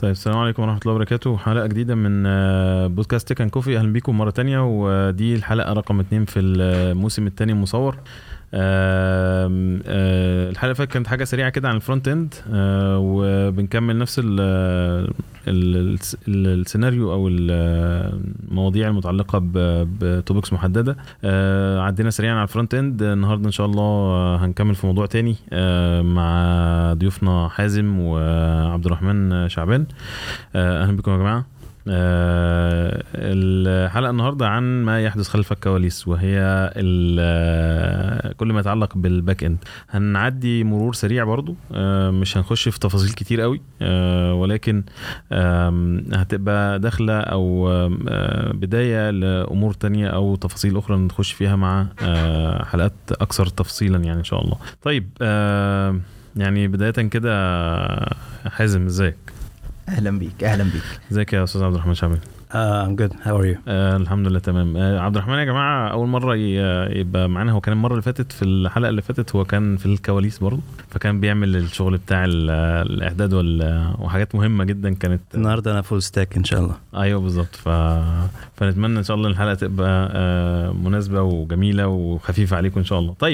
طيب السلام عليكم ورحمه الله وبركاته حلقه جديده من آه، بودكاست تيك كوفي اهلا بيكم مره تانية ودي الحلقه رقم اتنين في الموسم الثاني المصور آم، آه، الحلقه اللي فاتت كانت حاجه سريعه كده عن الفرونت اند آه، وبنكمل نفس ال ال ال السيناريو او المواضيع المتعلقه ب- بتوبكس محدده آه، عدينا سريعا على الفرونت اند النهارده ان شاء الله آه، هنكمل في موضوع تاني آه، مع ضيوفنا حازم وعبد الرحمن شعبان آه، اهلا بكم يا جماعه آه، الحلقه النهارده عن ما يحدث خلف الكواليس وهي ال- كل ما يتعلق بالباك اند هنعدي مرور سريع برضو آه، مش هنخش في تفاصيل كتير قوي آه، ولكن آم، هتبقى داخله او آم، آه، بدايه لامور تانية او تفاصيل اخرى نخش فيها مع آه، حلقات اكثر تفصيلا يعني ان شاء الله طيب آه، يعني بدايه كده حازم ازيك اهلا بيك اهلا بيك ازيك يا استاذ عبد الرحمن شعبان Uh, I'm good. How are you? آه الحمد لله تمام آه عبد الرحمن يا جماعه اول مره ي- يبقى معانا هو كان المره اللي فاتت في الحلقه اللي فاتت هو كان في الكواليس برضه فكان بيعمل الشغل بتاع ال- الاعداد وال- وحاجات مهمه جدا كانت النهارده انا فول ستاك ان شاء الله. ايوه بالظبط ف... فنتمنى ان شاء الله الحلقه تبقى آه، مناسبه وجميله وخفيفه عليكم ان شاء الله طيب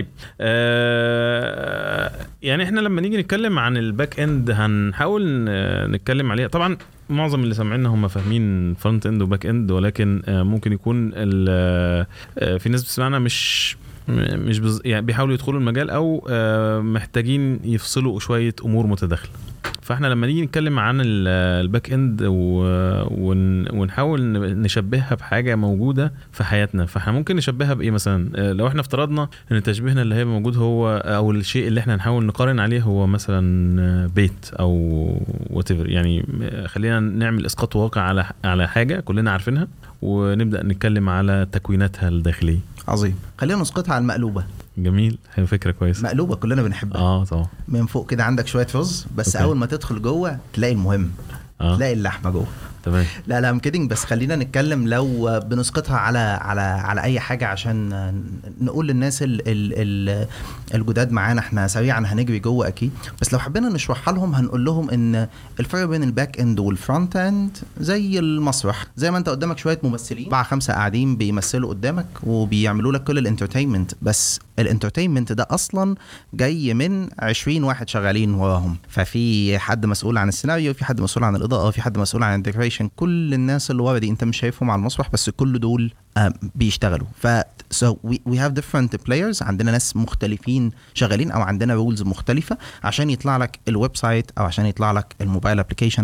آه، يعني احنا لما نيجي نتكلم عن الباك اند هنحاول ن- نتكلم عليها طبعا معظم اللي سامعيننا هم فاهمين فرونت اند وباك اند ولكن آه، ممكن يكون ال- آه، في ناس بتسمعنا مش م- مش بز... يعني بيحاولوا يدخلوا المجال او آه، محتاجين يفصلوا شويه امور متداخله فاحنا لما نيجي نتكلم عن ال- الباك اند و- ون- ونحاول ن- نشبهها بحاجه موجوده في حياتنا فاحنا ممكن نشبهها بايه مثلا آه، لو احنا افترضنا ان تشبيهنا اللي هيبقى موجود هو او الشيء اللي احنا هنحاول نقارن عليه هو مثلا آه، بيت او وات يعني آه، خلينا نعمل اسقاط واقع على على حاجه كلنا عارفينها ونبدا نتكلم على تكويناتها الداخليه عظيم خلينا نسقطها على المقلوبه جميل هي فكره كويسه مقلوبه كلنا بنحبها اه طبعا من فوق كده عندك شويه رز بس أوكي. اول ما تدخل جوه تلاقي المهم اه تلاقي اللحمه جوه تمام لا لا ام كيدنج بس خلينا نتكلم لو بنسقطها على على على اي حاجه عشان نقول للناس ال ال ال الجداد معانا احنا سريعا هنجري جوه اكيد بس لو حبينا نشرحها لهم هنقول لهم ان الفرق بين الباك اند والفرونت اند زي المسرح زي ما انت قدامك شويه ممثلين اربعه خمسه قاعدين بيمثلوا قدامك وبيعملوا لك كل الانترتينمنت بس الانترتينمنت ده اصلا جاي من 20 واحد شغالين وراهم ففي حد مسؤول عن السيناريو في حد مسؤول عن الاضاءه في حد مسؤول عن الديكوريشن كل الناس اللي ورا دي انت مش شايفهم على المسرح بس كل دول آه، بيشتغلوا ف so we, we have different players عندنا ناس مختلفين شغالين او عندنا رولز مختلفه عشان يطلع لك الويب سايت او عشان يطلع لك الموبايل ابلكيشن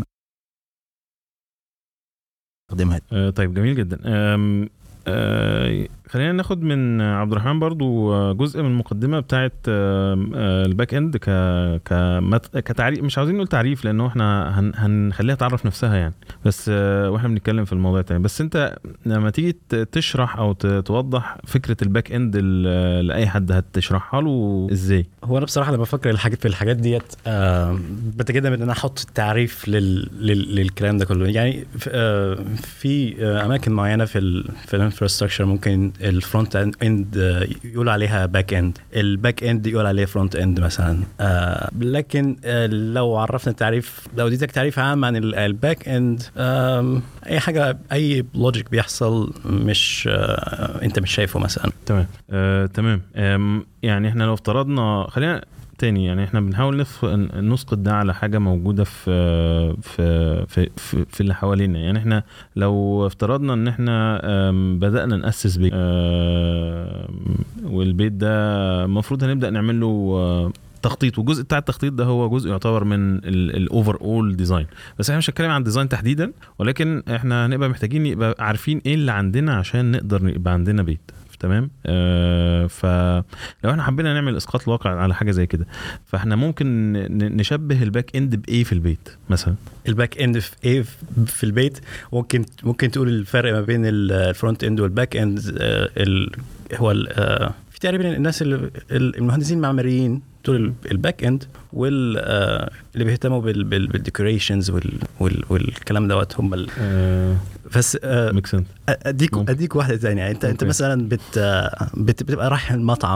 استخدمها آه، طيب جميل جدا آم، آه، خلينا ناخد من عبد الرحمن برضو آه، جزء من المقدمه بتاعه آم، آه، الباك اند ك كمت- كتعريف مش عاوزين نقول تعريف لانه احنا هن هنخليها تعرف نفسها يعني بس آه، واحنا بنتكلم في الموضوع التاني بس انت لما تيجي ت- تشرح او ت- توضح فكره الباك اند ل- لاي حد هتشرحها له ازاي هو انا بصراحه لما بفكر الحاجات في الحاجات ديت آه بتجد ان انا احط تعريف لل لل للكلام ده كله يعني في, آه في آه اماكن معينه في ال في الانفراستراكشر ممكن الفرونت اند آه يقول عليها باك اند الباك اند يقول عليه فرونت اند مثلا آه لكن آه لو عرفنا التعريف لو اديتك تعريف عام عن ال- الباك اند آه اي حاجه اي لوجيك بيحصل مش آه انت مش شايفه مثلا تمام آه، تمام آم، يعني احنا لو افترضنا خلينا تاني يعني احنا بنحاول نف... ن- نسقط ده على حاجه موجوده في في في في, في اللي حوالينا يعني احنا لو افترضنا ان احنا آم، بدانا ناسس بيت آم، والبيت ده المفروض هنبدا نعمل له آه، تخطيط والجزء بتاع التخطيط ده هو جزء يعتبر من الاوفر اول ديزاين بس احنا مش هنتكلم عن ديزاين تحديدا ولكن احنا هنبقى محتاجين يبقى عارفين ايه اللي عندنا عشان نقدر يبقى عندنا بيت تمام آه فلو احنا حبينا نعمل اسقاط الواقع على حاجه زي كده فاحنا ممكن ن- نشبه الباك اند بايه في البيت مثلا الباك اند في ايه في البيت ممكن ممكن تقول الفرق ما بين الفرونت اند والباك اند آه، ال- هو ال- آه، في تقريبا الناس اللي المهندسين المعماريين دول الباك اند وال آه، اللي بيهتموا بالديكوريشنز والكلام دوت هم ال- آه بس آه، ميك سنس اديك ممكن. اديك واحده ثانيه انت انت أوكي. مثلا بت بت- بتبقى رايح المطعم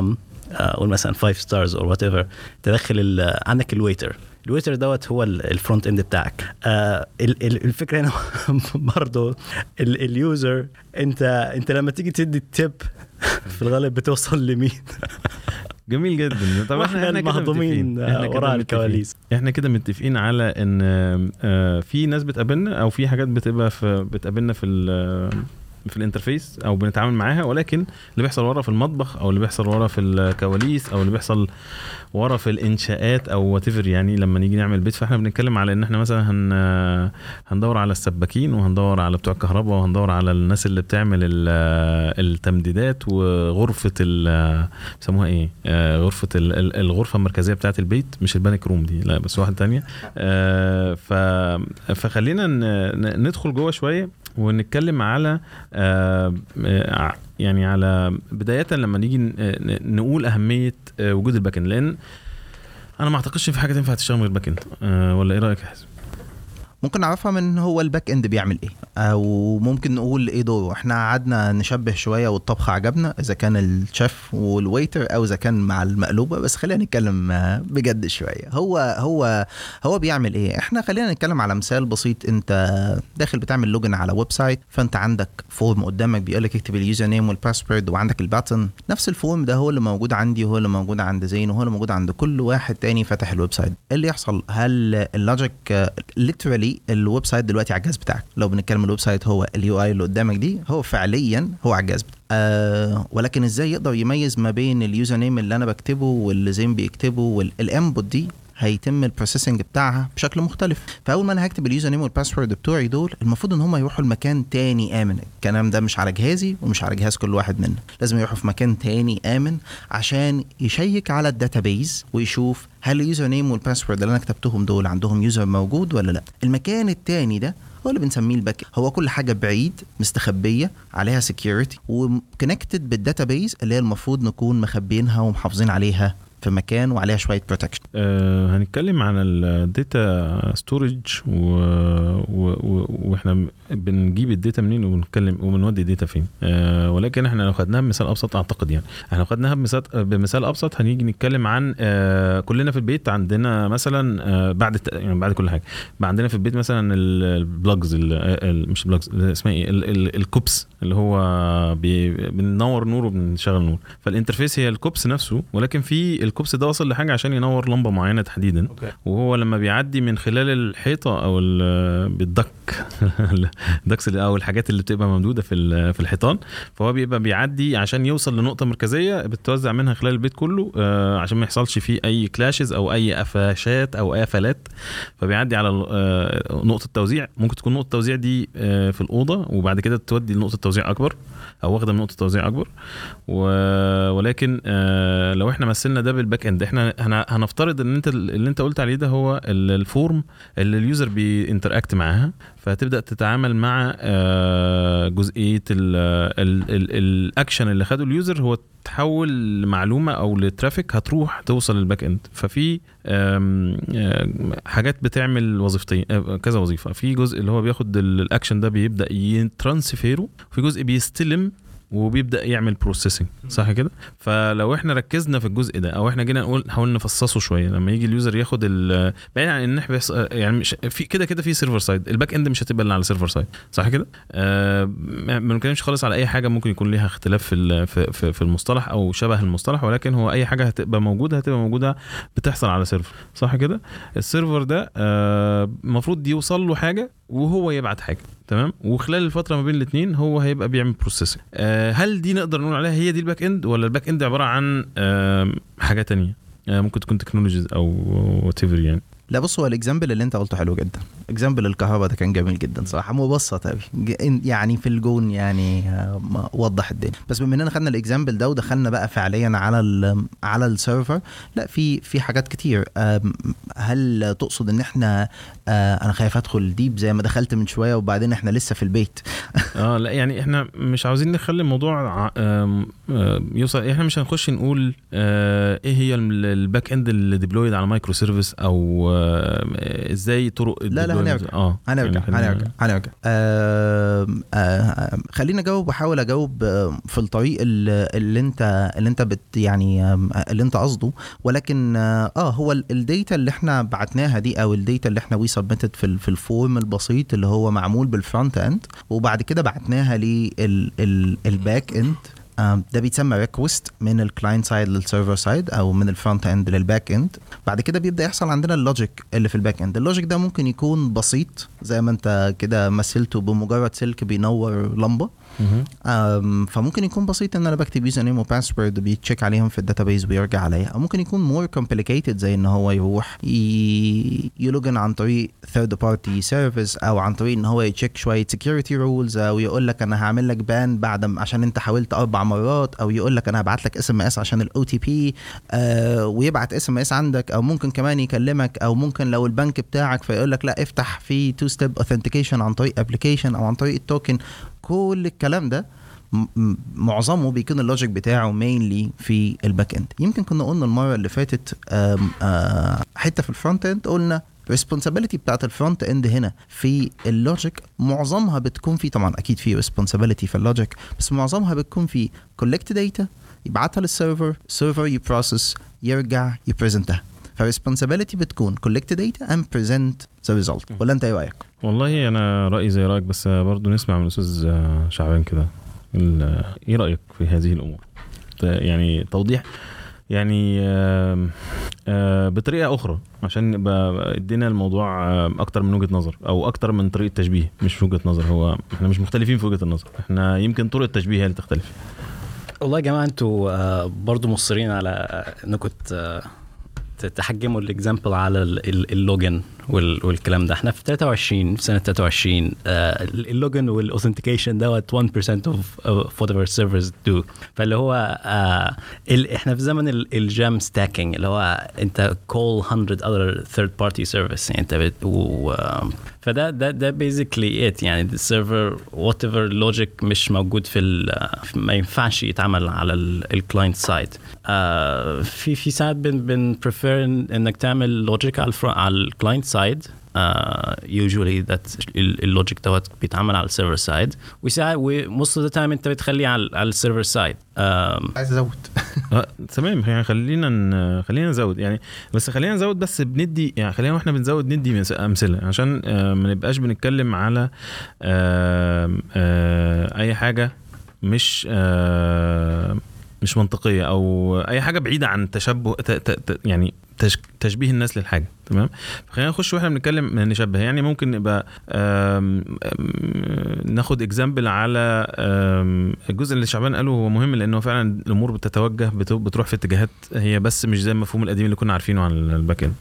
قول مثلا 5 ستارز او وات ايفر تدخل عندك الويتر الويتر دوت هو الفرونت اند بتاعك آه الفكره هنا برضه اليوزر انت انت لما تيجي تدي التيب في الغالب بتوصل لمين جميل جدا طبعا احنا المهضومين وراء الكواليس احنا كده متفقين على ان في ناس بتقابلنا او في حاجات بتبقى في بتقابلنا في في الانترفيس او بنتعامل معاها ولكن اللي بيحصل ورا في المطبخ او اللي بيحصل ورا في الكواليس او اللي بيحصل ورا في الانشاءات او وات يعني لما نيجي نعمل بيت فاحنا بنتكلم على ان احنا مثلا هن هندور على السباكين وهندور على بتوع الكهرباء وهندور على الناس اللي بتعمل التمديدات وغرفه بيسموها ايه غرفه الغرفه المركزيه بتاعه البيت مش البانيك روم دي لا بس واحده تانية ف فخلينا ندخل جوه شويه ونتكلم على يعني على بدايه لما نيجي نقول اهميه وجود الباك اند لان انا ما اعتقدش في حاجه تنفع تشتغل من غير باك اند ولا ايه رايك يا حازم؟ ممكن نعرفها من هو الباك اند بيعمل ايه او ممكن نقول ايه دوره احنا قعدنا نشبه شويه والطبخ عجبنا اذا كان الشيف والويتر او اذا كان مع المقلوبه بس خلينا نتكلم بجد شويه هو هو هو بيعمل ايه احنا خلينا نتكلم على مثال بسيط انت داخل بتعمل لوجن على ويب سايت فانت عندك فورم قدامك بيقول لك اكتب اليوزر نيم والباسورد وعندك الباتن نفس الفورم ده هو اللي موجود عندي وهو اللي موجود عند زين وهو اللي موجود عند كل واحد تاني فتح الويب سايت ايه اللي يحصل هل اللوجيك ليترالي الويب سايت دلوقتي على الجهاز بتاعك لو بنتكلم الويب سايت هو اليو اي اللي قدامك دي هو فعليا هو على الجهاز بتاعك آه ولكن ازاي يقدر يميز ما بين اليوزر نيم اللي انا بكتبه واللي زين بيكتبه والانبوت دي هيتم البروسيسنج بتاعها بشكل مختلف فاول ما انا هكتب اليوزر نيم والباسورد بتوعي دول المفروض ان هم يروحوا لمكان تاني امن الكلام ده مش على جهازي ومش على جهاز كل واحد منا لازم يروحوا في مكان تاني امن عشان يشيك على الداتابيز ويشوف هل اليوزر نيم والباسورد اللي انا كتبتهم دول عندهم يوزر موجود ولا لا المكان التاني ده هو اللي بنسميه الباك هو كل حاجه بعيد مستخبيه عليها سكيورتي وكونكتد بالداتابيز اللي هي المفروض نكون مخبينها ومحافظين عليها في مكان وعليها شويه بروتكشن أه هنتكلم عن الداتا ستورج واحنا بنجيب الداتا منين وبنتكلم وبنودي الداتا فين أه ولكن احنا لو خدناها بمثال ابسط اعتقد يعني احنا لو خدناها بمثال بمثال ابسط هنيجي نتكلم عن أه كلنا في البيت عندنا مثلا أه بعد يعني بعد كل حاجه بقى عندنا في البيت مثلا البلجز مش بلجز اسمها ايه الكوبس اللي هو بننور نور وبنشغل نور فالانترفيس هي الكوبس نفسه ولكن في الكوبس ده وصل لحاجه عشان ينور لمبه معينه تحديدا أوكي. وهو لما بيعدي من خلال الحيطه او بالدك الدكس او الحاجات اللي بتبقى ممدوده في في الحيطان فهو بيبقى بيعدي عشان يوصل لنقطه مركزيه بتوزع منها خلال البيت كله آه عشان ما يحصلش فيه اي كلاشز او اي قفشات او اي قفلات فبيعدي على آه نقطه توزيع ممكن تكون نقطه التوزيع دي آه في الاوضه وبعد كده تودي لنقطه توزيع اكبر او واخده من نقطه توزيع اكبر ولكن آه لو احنا مثلنا ده بالباك اند احنا هنفترض ان انت اللي انت قلت عليه ده هو الفورم اللي اليوزر بينتراكت معاها فهتبدا تتعامل مع جزئيه الاكشن اللي خده اليوزر هو تحول لمعلومه او لترافيك هتروح توصل للباك اند ففي حاجات بتعمل وظيفتين كذا وظيفه في جزء اللي هو بياخد الاكشن ده بيبدا يترانسفيره في جزء بيستلم وبيبدا يعمل بروسيسنج صح كده فلو احنا ركزنا في الجزء ده او احنا جينا نقول نحاول نفصصه شويه لما يجي اليوزر ياخد بعيد عن ان احنا يعني مش في كده كده في سيرفر سايد الباك اند مش هتبقى الا على سيرفر سايد صح كده آه ما بنتكلمش خالص على اي حاجه ممكن يكون ليها اختلاف في في, في المصطلح او شبه المصطلح ولكن هو اي حاجه هتبقى موجوده هتبقى موجوده بتحصل على سيرفر صح كده السيرفر ده المفروض آه يوصل له حاجه وهو يبعت حاجه تمام وخلال الفتره ما بين الاثنين هو هيبقى بيعمل بروسيسنج أه هل دي نقدر نقول عليها هي دي الباك اند ولا الباك اند عباره عن أه حاجه تانية أه ممكن تكون تكنولوجيز او وات يعني لا بص هو الاكزامبل اللي انت قلته حلو جدا اكزامبل الكهرباء ده كان جميل جدا صراحه مبسط قوي يعني في الجون يعني وضح الدنيا بس بما اننا خدنا الاكزامبل ده ودخلنا بقى فعليا على على السيرفر لا في في حاجات كتير هل تقصد ان احنا انا خايف ادخل ديب زي ما دخلت من شويه وبعدين احنا لسه في البيت اه لا يعني احنا مش عاوزين نخلي الموضوع يوصل احنا مش هنخش نقول ايه هي الباك اند اللي ديبلويد على مايكرو سيرفيس او آه، ازاي طرق لا لا الديبلويمنت- هنرجع اه هنرجع يعني خلينا- هنرجع هنرجع آم، آم، خليني اجاوب واحاول اجاوب آم، في الطريق اللي اللي انت اللي انت بت يعني آم، اللي انت قصده ولكن اه آه، هو ال- الداتا اللي احنا بعتناها دي او الداتا اللي احنا وي سبميتد في ال- في الفورم البسيط اللي هو معمول بالفرونت اند وبعد كده بعتناها للباك اند آم، ده بيتسمى ريكوست من الكلاينت سايد للسيرفر سايد او من الفرونت اند للباك اند بعد كده بيبدا يحصل عندنا اللوجيك اللي في الباك اند اللوجيك ده ممكن يكون بسيط زي ما انت كده مثلته بمجرد سلك بينور لمبه مهم. أم، فممكن يكون بسيط ان انا بكتب يوزر نيم وباسورد بيتشيك عليهم في الداتابيز ويرجع عليا او ممكن يكون مور كومبليكيتد زي ان هو يروح ي- يلوجن عن طريق ثيرد بارتي سيرفيس او عن طريق ان هو يتشيك شويه سكيورتي رولز او يقول لك انا هعمل لك بان بعد ما عشان انت حاولت اربع مرات او يقول لك انا هبعت لك اس ام اس عشان الاو تي بي ويبعت اس ام اس عندك او ممكن كمان يكلمك او ممكن لو البنك بتاعك فيقول لك لا افتح في تو ستيب اوثنتيكيشن عن طريق ابلكيشن او عن طريق التوكن كل الكلام ده م- م- معظمه بيكون اللوجيك بتاعه مينلي في الباك اند يمكن كنا قلنا المره اللي فاتت آم، آه، حته في الفرونت اند قلنا responsibility بتاعت الفرونت اند هنا في اللوجيك معظمها بتكون في طبعا اكيد في responsibility في اللوجيك بس معظمها بتكون في collect data يبعتها للسيرفر السيرفر يبروسس يرجع يبريزنتها فالريسبونسابيلتي بتكون collect data and present the result ولا انت ايه رايك؟ والله انا رايي زي رايك بس برضو نسمع من الاستاذ شعبان كده ال- ايه رايك في هذه الامور ت- يعني توضيح يعني آم، آه، بطريقه اخرى عشان نبقى ادينا الموضوع آم، اكتر من وجهه نظر او اكتر من طريقه تشبيه مش وجهه نظر هو احنا مش مختلفين في وجهه النظر احنا يمكن طرق التشبيه هي اللي تختلف والله يا جماعه انتوا آه، برضو مصرين على انكم ت- ت- تحجموا الاكزامبل على ال- ال- اللوجن وال- والكلام ده احنا في 23 في سنه 23 آه، ال- اللوجن والاوثنتيكيشن دوت 1% اوف وات ايفر سيرفرز دو فاللي هو آه، ال- احنا في زمن الجام ستاكينج اللي هو انت كول 100 other third party service يعني انت بت و آه، فده ده ده بيزيكلي ات يعني السيرفر وات ايفر لوجيك مش موجود في ال- ما ينفعش يتعمل على الكلاينت سايد في في ساعات بن بن prefer إن- انك تعمل لوجيك على الفرونت على الكلاينت سايد يوجوالي ذات اللوجيك دوت بيتعمل على السيرفر سايد وساعات وموست اوف ذا تايم انت بتخليه على على السيرفر سايد عايز ازود آه، تمام يعني خلينا ن- خلينا نزود يعني بس خلينا نزود بس بندي يعني خلينا واحنا بنزود ندي مس- امثله عشان آه، ما نبقاش بنتكلم على آه، آه، اي حاجه مش آه، مش منطقيه او اي حاجه بعيده عن تشبه ت- ت- ت- يعني تش- تشبيه الناس للحاجه تمام خلينا نخش واحنا بنتكلم نشبه يعني ممكن نبقى آم، آم، ناخد اكزامبل على آم، الجزء اللي شعبان قاله هو مهم لانه فعلا الامور بتتوجه بت- بتروح في اتجاهات هي بس مش زي المفهوم القديم اللي كنا عارفينه عن الباك اند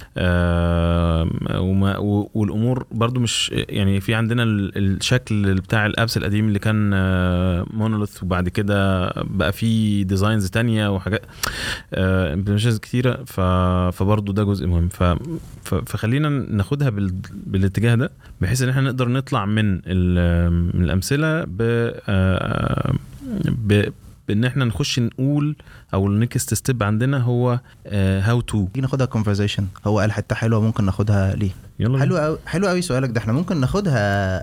آم، وما- و- والامور برضو مش يعني في عندنا ال- الشكل بتاع الابس القديم اللي كان مونوليث وبعد كده بقى في ديزاينز تانية وحاجات امبلمنتيشنز كتيره ف... فبرضه ده جزء مهم ف... ف... فخلينا ناخدها بال... بالاتجاه ده بحيث ان احنا نقدر نطلع من ال... من الامثله ب... آه، ب... بان احنا نخش نقول او النكست ستيب عندنا هو هاو تو تيجي ناخدها كونفرزيشن هو قال حته حلوه ممكن ناخدها ليه يلا حلو قوي حلو قوي سؤالك ده احنا ممكن ناخدها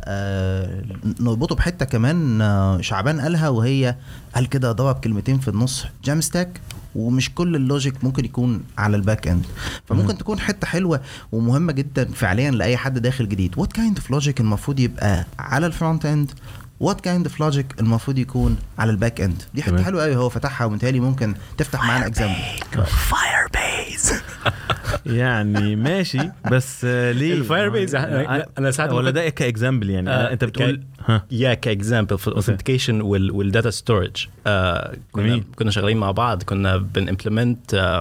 آه نربطه بحته كمان آه شعبان قالها وهي قال كده ضرب كلمتين في النص جام ستاك ومش كل اللوجيك ممكن يكون على الباك اند فممكن تكون حته حلوه ومهمه جدا فعليا لاي حد داخل جديد وات كايند اوف لوجيك المفروض يبقى على الفرونت اند وات كايند اوف لوجيك المفروض يكون على الباك اند دي حته تمام. حلوه قوي هو فتحها ومتهيألي ممكن تفتح معانا اكزامبل فاير بيز يعني ماشي بس آه، ليه الفاير بيز انا أنا ساعات ولا ممكن- ده كاكزامبل يعني آه، انت بتقول ك- ها يا كاكزامبل في الاوثنتيكيشن والداتا ستورج كنا جميل. كنا شغالين مع بعض كنا بنimplement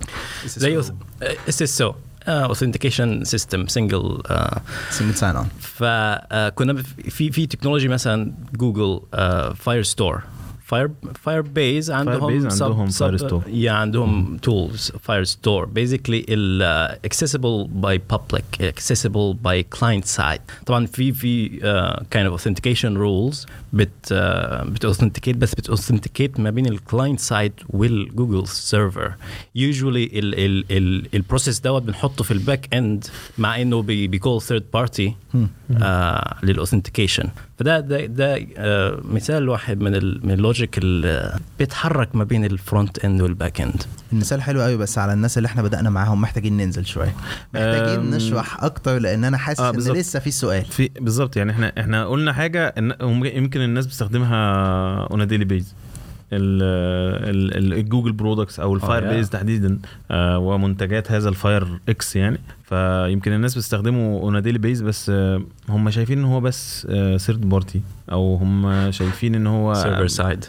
زي اس اس او اوثنتيكيشن سيستم سنجل سنجل ساين اون فكنا في في تكنولوجي مثلا جوجل فاير ستور فاير فاير بيز عندهم Firebase عندهم sub- Firestore. يا عندهم تولز فاير ستور بيزيكلي ال accessible by public accessible by client side طبعا في في uh, kind of authentication rules بت uh, بت بس بت ما بين الكلاينت سايد والجوجل سيرفر يوجوالي ال ال ال البروسيس دوت بنحطه في الباك اند مع انه بي بيكول ثيرد بارتي للاوثنتيكيشن فده ده ده آه مثال واحد من ال من اللوجيك اللي بيتحرك ما بين الفرونت اند والباك اند المثال حلو قوي بس على الناس اللي احنا بدأنا معاهم محتاجين ننزل شويه محتاجين أم، نشرح اكتر لان انا حاسس آه، ان بالظبط. لسه في سؤال في بالظبط يعني احنا احنا قلنا حاجه ان هم- يمكن الناس بتستخدمها اون ديلي بيز الجوجل برودكتس او الفاير yeah. بيز تحديدا آه ومنتجات هذا الفاير اكس يعني فيمكن الناس بتستخدمه اون ديلي بيز بس آه هم شايفين ان هو بس ثيرد بارتي او هم شايفين ان هو سيرفر سايد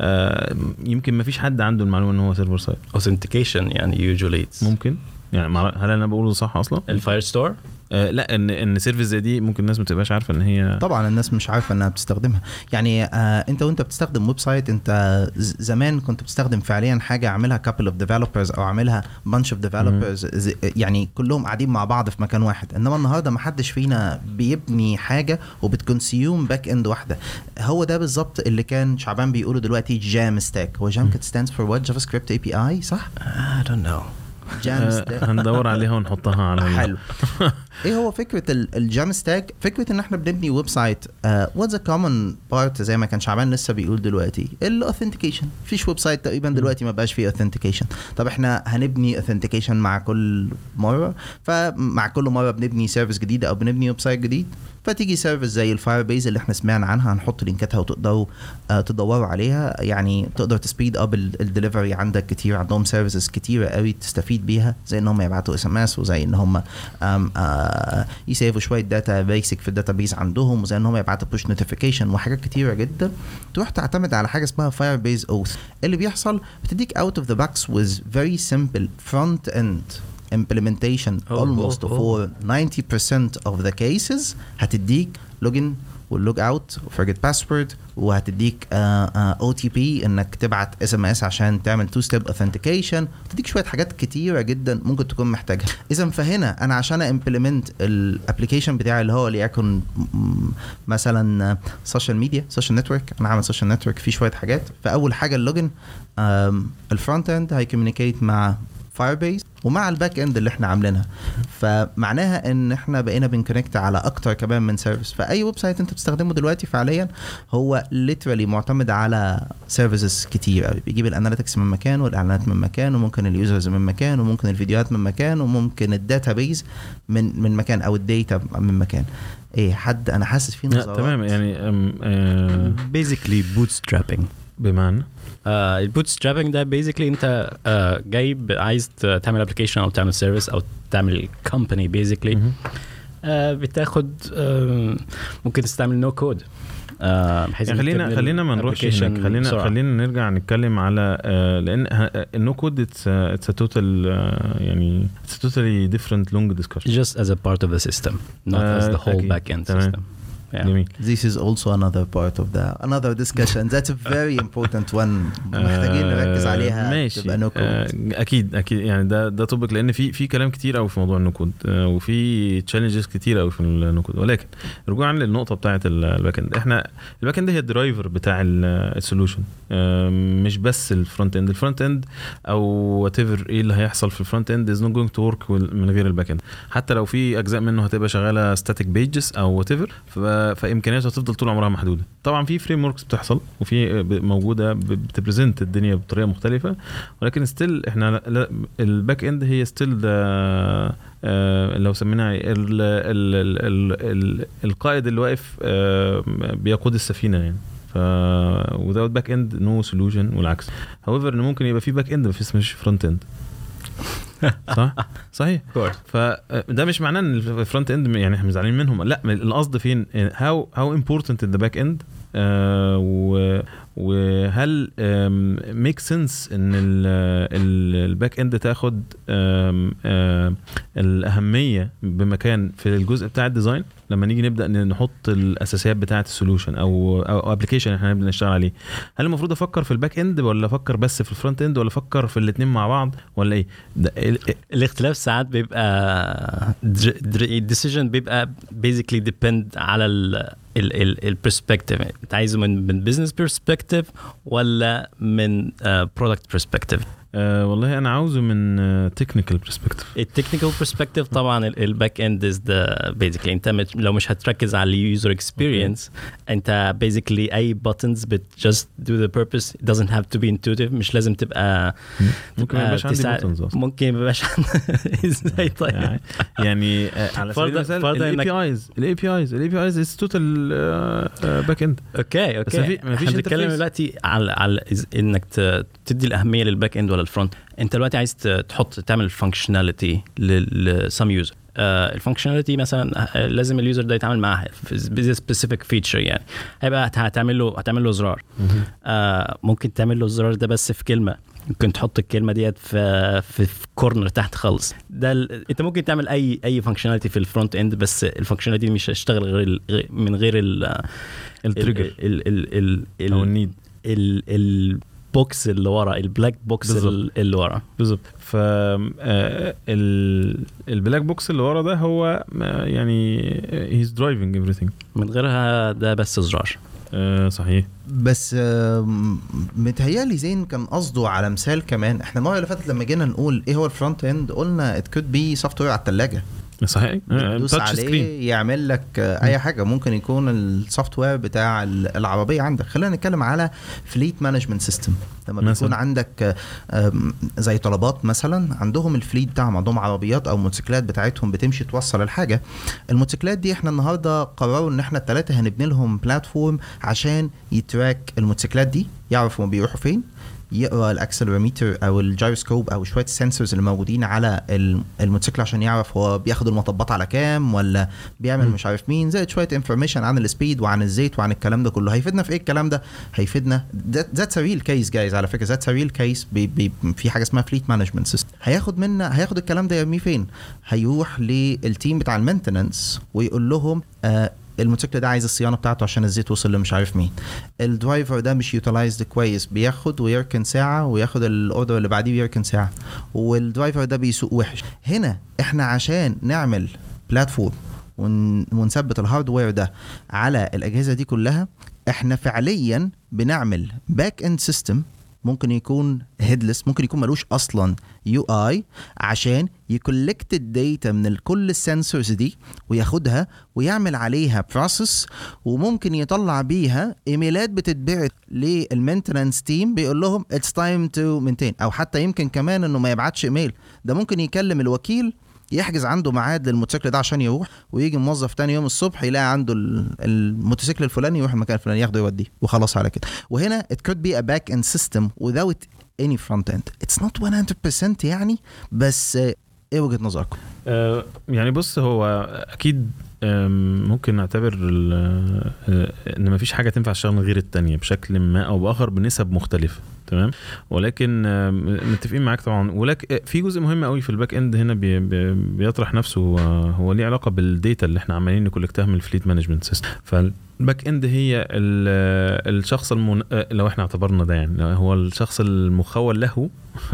آه يمكن ما فيش حد عنده المعلومه ان هو سيرفر سايد اوثنتيكيشن يعني يوجوالي ممكن يعني مع- هل انا بقوله صح اصلا؟ الفاير ستور آه لا ان ان سيرفيس زي دي ممكن الناس ما تبقاش عارفه ان هي طبعا الناس مش عارفه انها بتستخدمها يعني آه انت وانت بتستخدم ويب سايت انت ز- زمان كنت بتستخدم فعليا حاجه عاملها couple of developers او عاملها bunch of developers ز- يعني كلهم قاعدين مع بعض في مكان واحد انما النهارده ما حدش فينا بيبني حاجه وبتكونسيوم باك اند واحده هو ده بالظبط اللي كان شعبان بيقوله دلوقتي جام ستاك هو جام كانت ستاندز فور وات جافا سكريبت اي بي اي صح I don't know جام آه ستاك هندور عليها ونحطها على ال- حلو ايه هو فكره ال- الجام ستاك فكره ان احنا بنبني ويب سايت واتس ا كومن بارت زي ما كان شعبان لسه بيقول دلوقتي الاوثنتيكيشن مفيش ويب سايت تقريبا دلوقتي ما بقاش فيه اوثنتيكيشن طب احنا هنبني اوثنتيكيشن مع كل مره فمع كل مره بنبني سيرفيس جديده او بنبني ويب سايت جديد فتيجي سيرفيس زي الفاير بيز اللي احنا سمعنا عنها هنحط لينكاتها وتقدروا آه تدوروا عليها يعني تقدر تسبيد اب الدليفري عندك كتير عندهم سيرفيسز كتيره قوي تستفيد بيها زي ان هم يبعتوا اس ام اس وزي ان هم آم، آه يسيفوا شويه داتا بيسك في الداتا بيز عندهم وزي ان هم يبعتوا بوش نوتيفيكيشن وحاجات كتيره جدا تروح تعتمد على حاجه اسمها فاير بيز اوث اللي بيحصل بتديك اوت اوف ذا بوكس with very simple front end implementation Oh, almost oh, oh. for 90% of the cases هتديك لوجن واللوج اوت وفرجت باسورد وهتديك او تي بي انك تبعت اس ام اس عشان تعمل تو ستيب اوثنتيكيشن تديك شويه حاجات كتيره جدا ممكن تكون محتاجها اذا فهنا انا عشان امبلمنت الابلكيشن بتاعي اللي هو ليكن م- مثلا سوشيال ميديا سوشيال نتورك انا عامل سوشيال نتورك فيه شويه حاجات فاول حاجه اللوجن الفرونت اند هيكوميونيكيت مع فاير بيز ومع الباك اند اللي احنا عاملينها فمعناها ان احنا بقينا بنكونكت على اكتر كمان من سيرفيس فاي ويب سايت انت بتستخدمه دلوقتي فعليا هو ليترالي معتمد على سيرفيسز كتير قوي بيجيب الاناليتكس من مكان والاعلانات من مكان وممكن اليوزرز من مكان وممكن الفيديوهات من مكان وممكن الداتا بيز من من مكان او الداتا من مكان ايه حد انا حاسس فيه لا نظرات تمام يعني أم، آه بيزيكلي bootstrapping بمعنى آه البوت سترابنج ده بيزيكلي انت آه جايب عايز ت- تعمل ابلكيشن او تعمل سيرفيس او تعمل كومباني بيزيكلي مهم. آه بتاخد آه ممكن تستعمل نو كود آه بحيث يعني إنك خلينا تبني خلينا ما نروحش الapplication هناك خلينا بسرعة. خلينا نرجع نتكلم على آه، لان النو كود اتس اتس توتال يعني اتس توتالي ديفرنت لونج ديسكشن just as a part of the system not as آه، the whole أكيد. back end تمام. system yeah. جميل This is also another part of the another discussion. That's a very important one. محتاجين نركز آه، عليها ماشي تبقى no code. آه، اكيد اكيد يعني ده ده توبك لان في في كلام كتير قوي في موضوع النو كود آه، وفي تشالنجز كتير قوي في النو كود ولكن رجوعا للنقطه بتاعه الباك اند احنا الباك اند هي الدرايفر بتاع السولوشن مش بس الفرونت اند الفرونت اند او وات ايفر ايه اللي هيحصل في الفرونت اند از نوت جوينج تو ورك من غير الباك اند حتى لو في اجزاء منه هتبقى شغاله ستاتيك بيجز او وات ايفر فامكانياته هتفضل طول عمرها محدوده طبعا في فريم وركس بتحصل وفي ب- موجوده ب- بتبريزنت الدنيا بطريقه مختلفه ولكن ستيل احنا لا- لا الباك اند هي ستيل ده لو سميناها ال ال ال ال ال القائد اللي واقف آه، بيقود السفينه يعني ف without باك اند نو سولوشن والعكس however ان ممكن يبقى في باك اند بس مش فرونت اند صح صحيح فده مش معناه ان الفرونت اند يعني احنا زعلانين منهم لا القصد فين هاو هاو امبورتنت ذا باك اند آه و وهل ميك سنس ان الباك اند تاخد آم، آم، الاهميه بمكان في الجزء بتاع الديزاين لما نيجي نبدا نحط الاساسيات بتاعه السولوشن او او ابلكيشن احنا هنبدا نشتغل عليه هل المفروض افكر في الباك اند ولا افكر بس في الفرونت اند ولا افكر في الاثنين مع بعض ولا ايه ده ال- الاختلاف ساعات بيبقى الديسيجن بيبقى بيزيكلي ديبند على البرسبكتيف انت عايزه من من بزنس برسبكتيف ولا من برودكت برسبكتيف آه والله انا عاوزه من تكنيكال برسبكتيف التكنيكال برسبكتيف طبعا الباك اند از ذا بيزيكلي انت مت- لو مش هتركز على اليوزر اكسبيرينس انت بيزيكلي اي buttons بت just do the purpose it doesn't have to be intuitive مش لازم تبقى ممكن ما تبقى يبقاش عندي تساعد- buttons اصلا ممكن ما يبقاش عندي- ازاي طيب يعني- يعني آه، على سبيل فرضاً- المثال فرضاً الاي إنك- بي ايز الاي بي ايز الاي بي ايز از توتال باك اند اوكي بس اوكي ما في- ما فيش احنا بنتكلم interface. دلوقتي على على إز- انك ت- تدي الاهميه للباك اند ولا الفرونت انت دلوقتي عايز ت- تحط تعمل فانكشناليتي لسم يوزر الفانكشناليتي مثلا آه، لازم اليوزر ده يتعامل معاها سبيسيفيك فيتشر يعني هيبقى هت- هتعمل له هتعمل له زرار آه، ممكن تعمل له الزرار ده بس في كلمه ممكن تحط الكلمه ديت في في, في كورنر تحت خالص ده ال... انت ممكن تعمل اي اي فانكشناليتي في الفرونت اند بس الفانكشناليتي مش هتشتغل غير ال... غير- من غير ال التريجر ال ال ال او ال النيد ال البوكس اللي ورا البلاك بوكس بالظبط. ال- اللي ورا بالظبط ف آه، ال- البلاك بوكس اللي ورا ده هو آه، يعني هيز درايفنج everything من غيرها ده بس زرار آه، صحيح بس آم، متهيألي زين كان قصده على مثال كمان احنا المره اللي فاتت لما جينا نقول ايه هو الفرونت اند قلنا ات كود بي سوفت وير على الثلاجه صحيح تدوس تاتش سكرين عليه يعمل لك آه، اي حاجه ممكن يكون السوفت وير بتاع ال- العربيه عندك خلينا نتكلم على فليت مانجمنت سيستم لما مثلاً. بيكون عندك آه، آم، زي طلبات مثلا عندهم الفليت بتاعهم عندهم عربيات او موتوسيكلات بتاعتهم بتمشي توصل الحاجه الموتوسيكلات دي احنا النهارده قرروا ان احنا الثلاثه هنبني لهم بلاتفورم عشان يتراك الموتوسيكلات دي يعرفوا هم بيروحوا فين يقرا الاكسلروميتر او الجايروسكوب او شويه السنسورز اللي موجودين على ال- الموتوسيكل عشان يعرف هو بياخد المطبات على كام ولا بيعمل مم. مش عارف مين زائد شويه انفورميشن عن السبيد وعن الزيت وعن الكلام ده كله هيفيدنا في ايه الكلام ده هيفيدنا ذاتس ريل كيس جايز على فكره ذاتس ريل كيس في حاجه اسمها فليت مانجمنت سيستم هياخد منا هياخد الكلام ده يرميه فين هيروح للتيم بتاع المينتننس ويقول لهم آه الموتوسيكل ده عايز الصيانه بتاعته عشان الزيت وصل لمش عارف مين الدرايفر ده مش يوتيلايزد كويس بياخد ويركن ساعه وياخد الاوردر اللي بعديه ويركن ساعه والدرايفر ده بيسوق وحش هنا احنا عشان نعمل بلاتفورم ون- ونثبت الهاردوير ده على الاجهزه دي كلها احنا فعليا بنعمل باك اند سيستم ممكن يكون هيدلس ممكن يكون ملوش اصلا يو اي عشان يكولكت الداتا من ال- كل السنسورز دي وياخدها ويعمل عليها بروسيس وممكن يطلع بيها ايميلات بتتبعت للمينتنانس تيم بيقول لهم اتس تايم تو مينتين او حتى يمكن كمان انه ما يبعتش ايميل ده ممكن يكلم الوكيل يحجز عنده ميعاد للموتوسيكل ده عشان يروح ويجي موظف تاني يوم الصبح يلاقي عنده ال- الموتوسيكل الفلاني يروح المكان الفلاني ياخده يوديه وخلاص على كده وهنا it could be a back end system without any front end it's not 100% يعني بس آه، ايه وجهة نظركم آه، يعني بص هو اكيد آم، ممكن نعتبر ال- آه، ان مفيش حاجه تنفع تشتغل غير التانية بشكل ما او باخر بنسب مختلفه تمام ولكن آم، متفقين معاك طبعا ولكن في جزء مهم قوي في الباك اند هنا بي بي بيطرح نفسه آه، هو ليه علاقه بالديتا اللي احنا عمالين نكولكتها من الفليت مانجمنت سيستم فالباك اند هي ال- الشخص المن... آه، لو احنا اعتبرنا ده يعني هو الشخص المخول له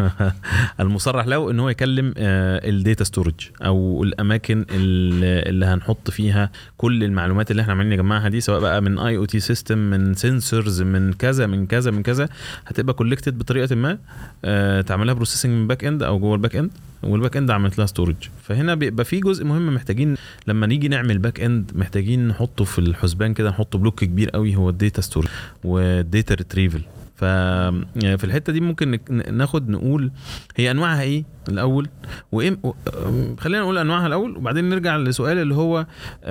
المصرح له ان هو يكلم الداتا ستورج او الاماكن اللي اللي هنحط فيها كل المعلومات اللي احنا عمالين نجمعها دي سواء بقى من اي او تي سيستم من سنسورز من كذا من كذا من كذا هتبقى كولكتد بطريقه ما آه، تعملها بروسيسنج من باك اند او جوه الباك اند والباك اند عملت لها ستورج فهنا بيبقى في جزء مهم محتاجين لما نيجي نعمل باك اند محتاجين نحطه في الحسبان كده نحطه بلوك كبير قوي هو الداتا ستورج والداتا ريتريفل ففي الحته دي ممكن نك- ناخد نقول هي انواعها ايه الاول وايه و- أم، خلينا نقول انواعها الاول وبعدين نرجع لسؤال اللي هو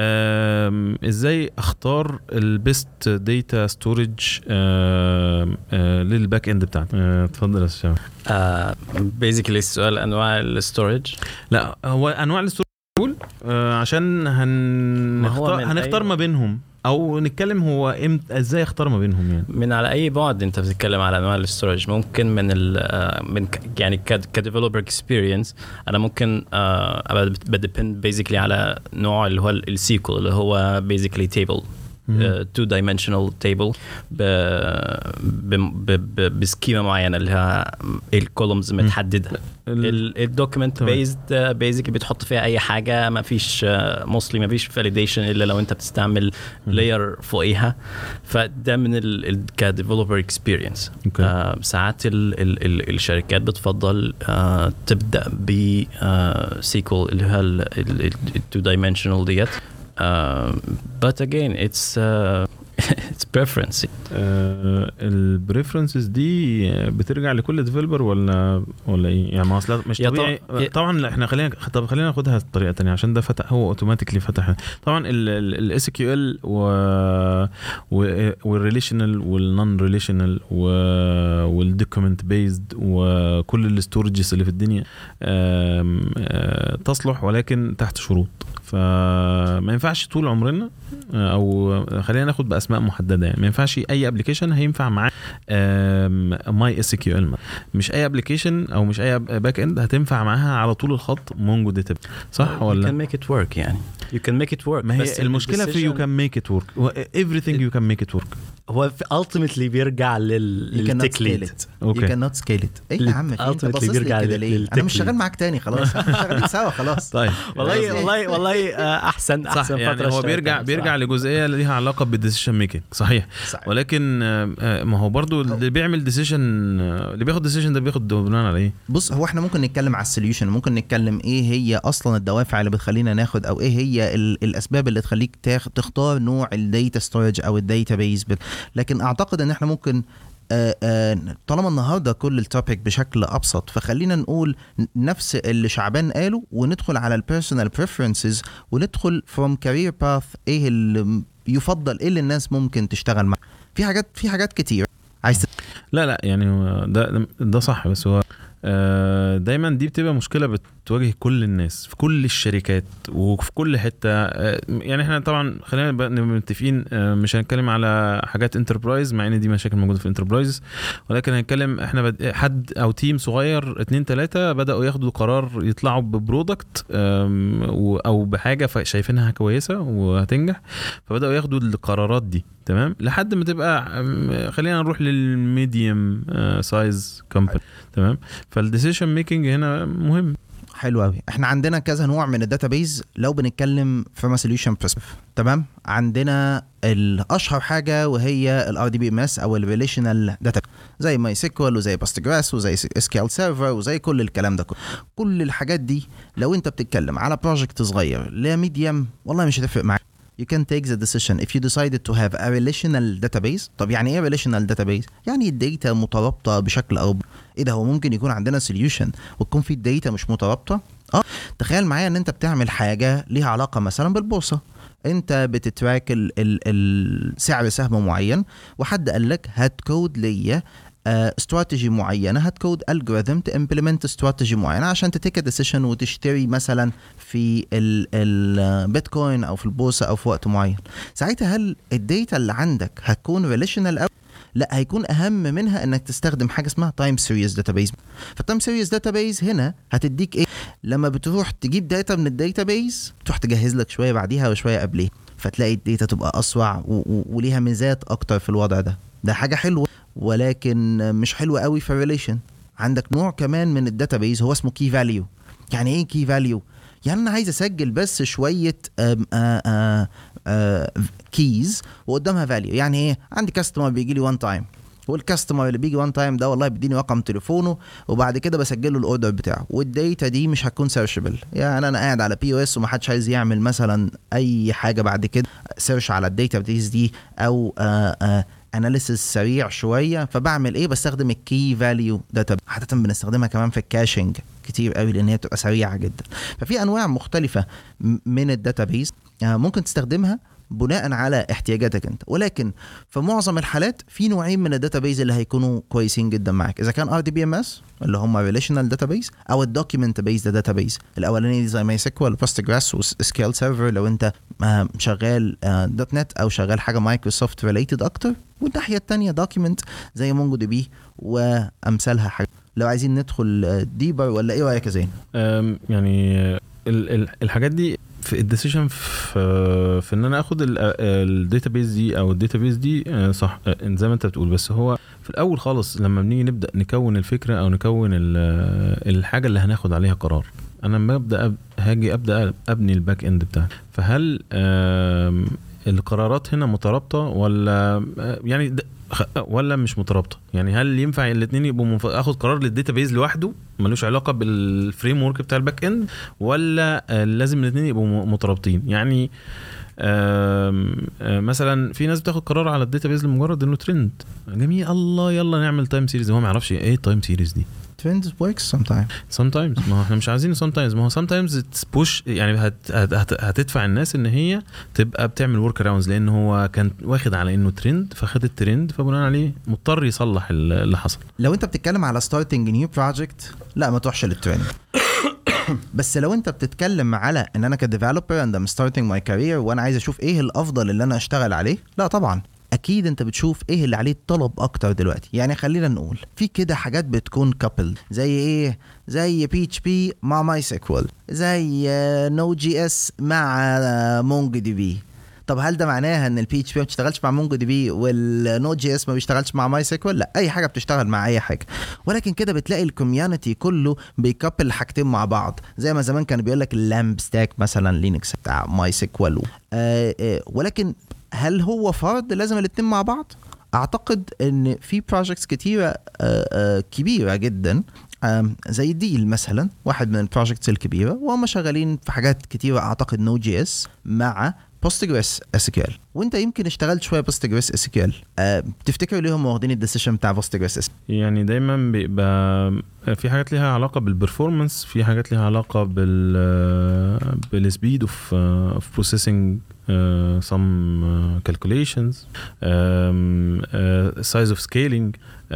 آم، ازاي اختار البيست داتا ستورج للباك اند بتاعتي آه، اتفضل يا استاذ شباب. بيزيكلي السؤال انواع الستورج لا هو انواع الاستورج الاول آه، عشان ما هو هنختار من هنختار أي- ما بينهم او نتكلم هو امتى ازاي اختار ما بينهم يعني من على اي بعد انت بتتكلم على انواع الاستورج ممكن من ال آه، من ك- يعني كديفلوبر اكسبيرينس انا ممكن آه، ابقى بديبند بيزيكلي على نوع اللي هو السيكول اللي هو بيزيكلي تيبل تو دايمنشنال تيبل بسكيما معينه اللي هي الكولومز متحدده الدوكيمنت تمام. بيزد بيزيكلي بتحط فيها اي حاجه ما فيش موستلي ما فيش فاليديشن الا لو انت بتستعمل لاير فوقيها فده من ال كديفلوبر اكسبيرينس أوكي. ساعات ال ال ال الشركات بتفضل آه تبدا ب سيكول اللي هي التو دايمنشنال ديت آه but again it's uh, it's preference البريفرنسز دي بترجع لكل ديفلوبر ولا ولا ايه يعني ما اصل مش يا طب- طبيعي يا- طبعا لا احنا خلينا طب خلينا ناخدها بطريقه تانية عشان ده فتح هو اوتوماتيكلي فتح طبعا الاس كيو ال والريليشنال والنون ريليشنال والدوكيمنت بيزد وكل الاستورجز اللي في الدنيا آم، آه، تصلح ولكن تحت شروط فما ينفعش طول عمرنا آه، او خلينا ناخد باسماء محدده يعني ما ينفعش اي ابلكيشن هينفع معاه ماي اس كيو ال مش اي ابلكيشن او مش اي باك اند هتنفع معاها على طول الخط مونجو ديتاب صح you ولا can make it work يعني you can make it work ما هي بس المشكله في يو decision- كان ميك ات ورك everything you can make it work هو في ultimately بيرجع لل You cannot للتك scale ليد it. أوكي. You cannot scale it. ايه يا عم في انت ultimately باصص لي بيرجع كده لل- ليه؟ انا للتك مش شغال lead. معاك تاني خلاص احنا شغالين سوا خلاص طيب والله والله والله آه، احسن صح احسن يعني فتره هو اشتغلت بيرجع عليها بيرجع بصراحة. لجزئيه ليها علاقه بالديسيشن ميكنج صحيح صحيح. ولكن آه، آه، ما هو برضو اللي بيعمل ديسيشن اللي بياخد ديسيشن ده بياخد بناء على ايه؟ بص هو احنا ممكن نتكلم على السوليوشن ممكن نتكلم ايه هي اصلا الدوافع اللي بتخلينا ناخد او ايه هي ال- الاسباب اللي تخليك تاخ- تختار نوع الداتا ستورج او الداتا بيز لكن اعتقد ان احنا ممكن آه، آه، طالما النهارده كل التوبيك بشكل ابسط فخلينا نقول ن- نفس اللي شعبان قاله وندخل على البيرسونال بريفرنسز وندخل فروم كارير باث ايه اللي يفضل ايه اللي الناس ممكن تشتغل معاه في حاجات في حاجات كتير عايز لا لا يعني هو ده ده صح بس هو آه، دايما دي بتبقى مشكله بتواجه كل الناس في كل الشركات وفي كل حته آه، يعني احنا طبعا خلينا نبقى نبقى متفقين آه، مش هنتكلم على حاجات انتربرايز مع ان دي مشاكل موجوده في الانتربرايز ولكن هنتكلم احنا بد... حد او تيم صغير اتنين تلاته بداوا ياخدوا قرار يطلعوا ببرودكت آم، و- او بحاجه ف- شايفينها كويسه وهتنجح فبداوا ياخدوا القرارات دي تمام لحد ما تبقى آم، خلينا نروح للميديوم سايز كومباني تمام فالديسيشن ميكنج هنا مهم حلو قوي احنا عندنا كذا نوع من الداتابيز لو بنتكلم فروم سوليوشن برسبكتيف تمام عندنا الاشهر حاجه وهي الار دي بي ام اس او الريليشنال داتا زي ماي سيكوال وزي باستجراس وزي اس كيو سيرفر وزي كل الكلام ده كله كل الحاجات دي لو انت بتتكلم على بروجكت صغير لميديم والله مش هتفرق معاك You can take the decision if you decided to have a relational database طب يعني ايه relational database؟ يعني الداتا مترابطة بشكل او ب- ايه ده هو ممكن يكون عندنا solution وتكون في الداتا مش مترابطة؟ اه تخيل معايا ان انت بتعمل حاجة ليها علاقة مثلا بالبورصة انت بتتراك ال ال ال سعر سهم معين وحد قال لك هات كود ليا استراتيجي معينه هتكود الجوريثم تمبلمنت استراتيجي معينه عشان تتيك ديسيشن وتشتري مثلا في البيتكوين او في البورصه او في وقت معين ساعتها هل الداتا اللي عندك هتكون ريليشنال او لا هيكون اهم منها انك تستخدم حاجه اسمها تايم سيريز داتابيز فالتايم سيريز داتابيز هنا هتديك ايه لما بتروح تجيب داتا من الداتابيز تروح تجهز لك شويه بعديها وشويه قبليها فتلاقي الداتا تبقى اسرع و- و- وليها ميزات اكتر في الوضع ده ده حاجه حلوه ولكن مش حلوه قوي في الريليشن عندك نوع كمان من الداتابيز هو اسمه كي فاليو يعني ايه كي فاليو يعني انا عايز اسجل بس شويه آم، آه، آه، آه، كيز وقدامها فاليو يعني ايه عندي كاستمر بيجي لي وان تايم والكاستمر اللي بيجي وان تايم ده والله بيديني رقم تليفونه وبعد كده بسجل له الاوردر بتاعه والداتا دي مش هتكون سيرشبل يعني انا قاعد على بي او اس ومحدش عايز يعمل مثلا اي حاجه بعد كده سيرش على الداتا بيز دي او آه آه اناليسيس سريع شويه فبعمل ايه بستخدم الكي فاليو داتا عاده بنستخدمها كمان في الكاشنج كتير قوي لان هي بتبقى سريعه جدا ففي انواع مختلفه م- من الداتابيز آه، ممكن تستخدمها بناء على احتياجاتك انت ولكن في معظم الحالات في نوعين من الداتابيز اللي هيكونوا كويسين جدا معاك اذا كان ار دي بي ام اس اللي هم ريليشنال داتابيز او الدوكيمنت بيز داتابيز الاولاني زي ماي سيكوال بوستجراس وسكيل سيرفر لو انت آه، شغال دوت نت او شغال حاجه مايكروسوفت ريليتد اكتر والناحيه الثانيه دوكيمنت زي مونجو دي بي وامثالها حاجه لو عايزين ندخل ديبر ولا ايه رايك يا زين؟ أم، يعني آه، ال- ال- الحاجات دي في الديسيشن في في ان انا اخد الداتابيز دي او الداتابيز دي آه، صح آه، زي ما انت بتقول بس هو في الاول خالص لما بنيجي نبدا نكون الفكره او نكون ال- الحاجه اللي هناخد عليها قرار انا لما ابدا أب- هاجي ابدا ابني الباك اند بتاعي فهل آم، القرارات هنا مترابطه ولا آه، يعني د- خ- ولا مش مترابطه يعني هل ينفع الاثنين يبقوا منف... اخد قرار للداتابيز لوحده ملوش علاقه بالفريم ورك بتاع الباك اند ولا آه، لازم الاثنين يبقوا م- مترابطين يعني آم، آه، مثلا في ناس بتاخد قرار على الداتابيز لمجرد انه ترند جميل الله يلا نعمل تايم سيريز هو ما يعرفش ايه تايم سيريز دي Trends works sometimes sometimes ما هو احنا مش عايزين sometimes ما هو sometimes it's push يعني هت هت هت هتدفع الناس ان هي تبقى بتعمل ورك اراوندز لان هو كان واخد على انه ترند فخد الترند فبناء عليه مضطر يصلح اللي حصل لو انت بتتكلم على ستارتنج نيو بروجكت لا ما تروحش للترند بس لو انت بتتكلم على ان انا كديفلوبر اند ام ستارتنج ماي كارير وانا عايز اشوف ايه الافضل اللي انا اشتغل عليه لا طبعا اكيد انت بتشوف ايه اللي عليه الطلب اكتر دلوقتي يعني خلينا نقول في كده حاجات بتكون كابل زي ايه زي بي اتش بي مع ماي سيكوال زي نو جي اس مع مونجو دي بي طب هل ده معناها ان البي اتش بي ما بتشتغلش مع مونجو دي بي والنوت جي اس ما بيشتغلش مع ماي سيكوال لا اي حاجه بتشتغل مع اي حاجه ولكن كده بتلاقي الكوميونتي كله بيكابل الحاجتين مع بعض زي ما زمان كان بيقول لك اللامب ستاك مثلا لينكس بتاع ماي سيكوال آه آه ولكن هل هو فرض لازم الاتنين مع بعض اعتقد ان في بروجكتس كتيره آه آه كبيره جدا آم، زي ديل مثلا واحد من البروجكتس الكبيره وهم شغالين في حاجات كتيره اعتقد نو جي اس مع بوستجريس اس كيو ال وانت يمكن اشتغلت شويه بوستجريس اس كيو ال تفتكر ليه هم واخدين الديسيشن بتاع بوستجريس اس يعني دايما بيبقى في حاجات ليها علاقه بالبرفورمانس في حاجات ليها علاقه بال بالسبيد اوف اوف بروسيسنج some uh, calculations um, uh, size of scaling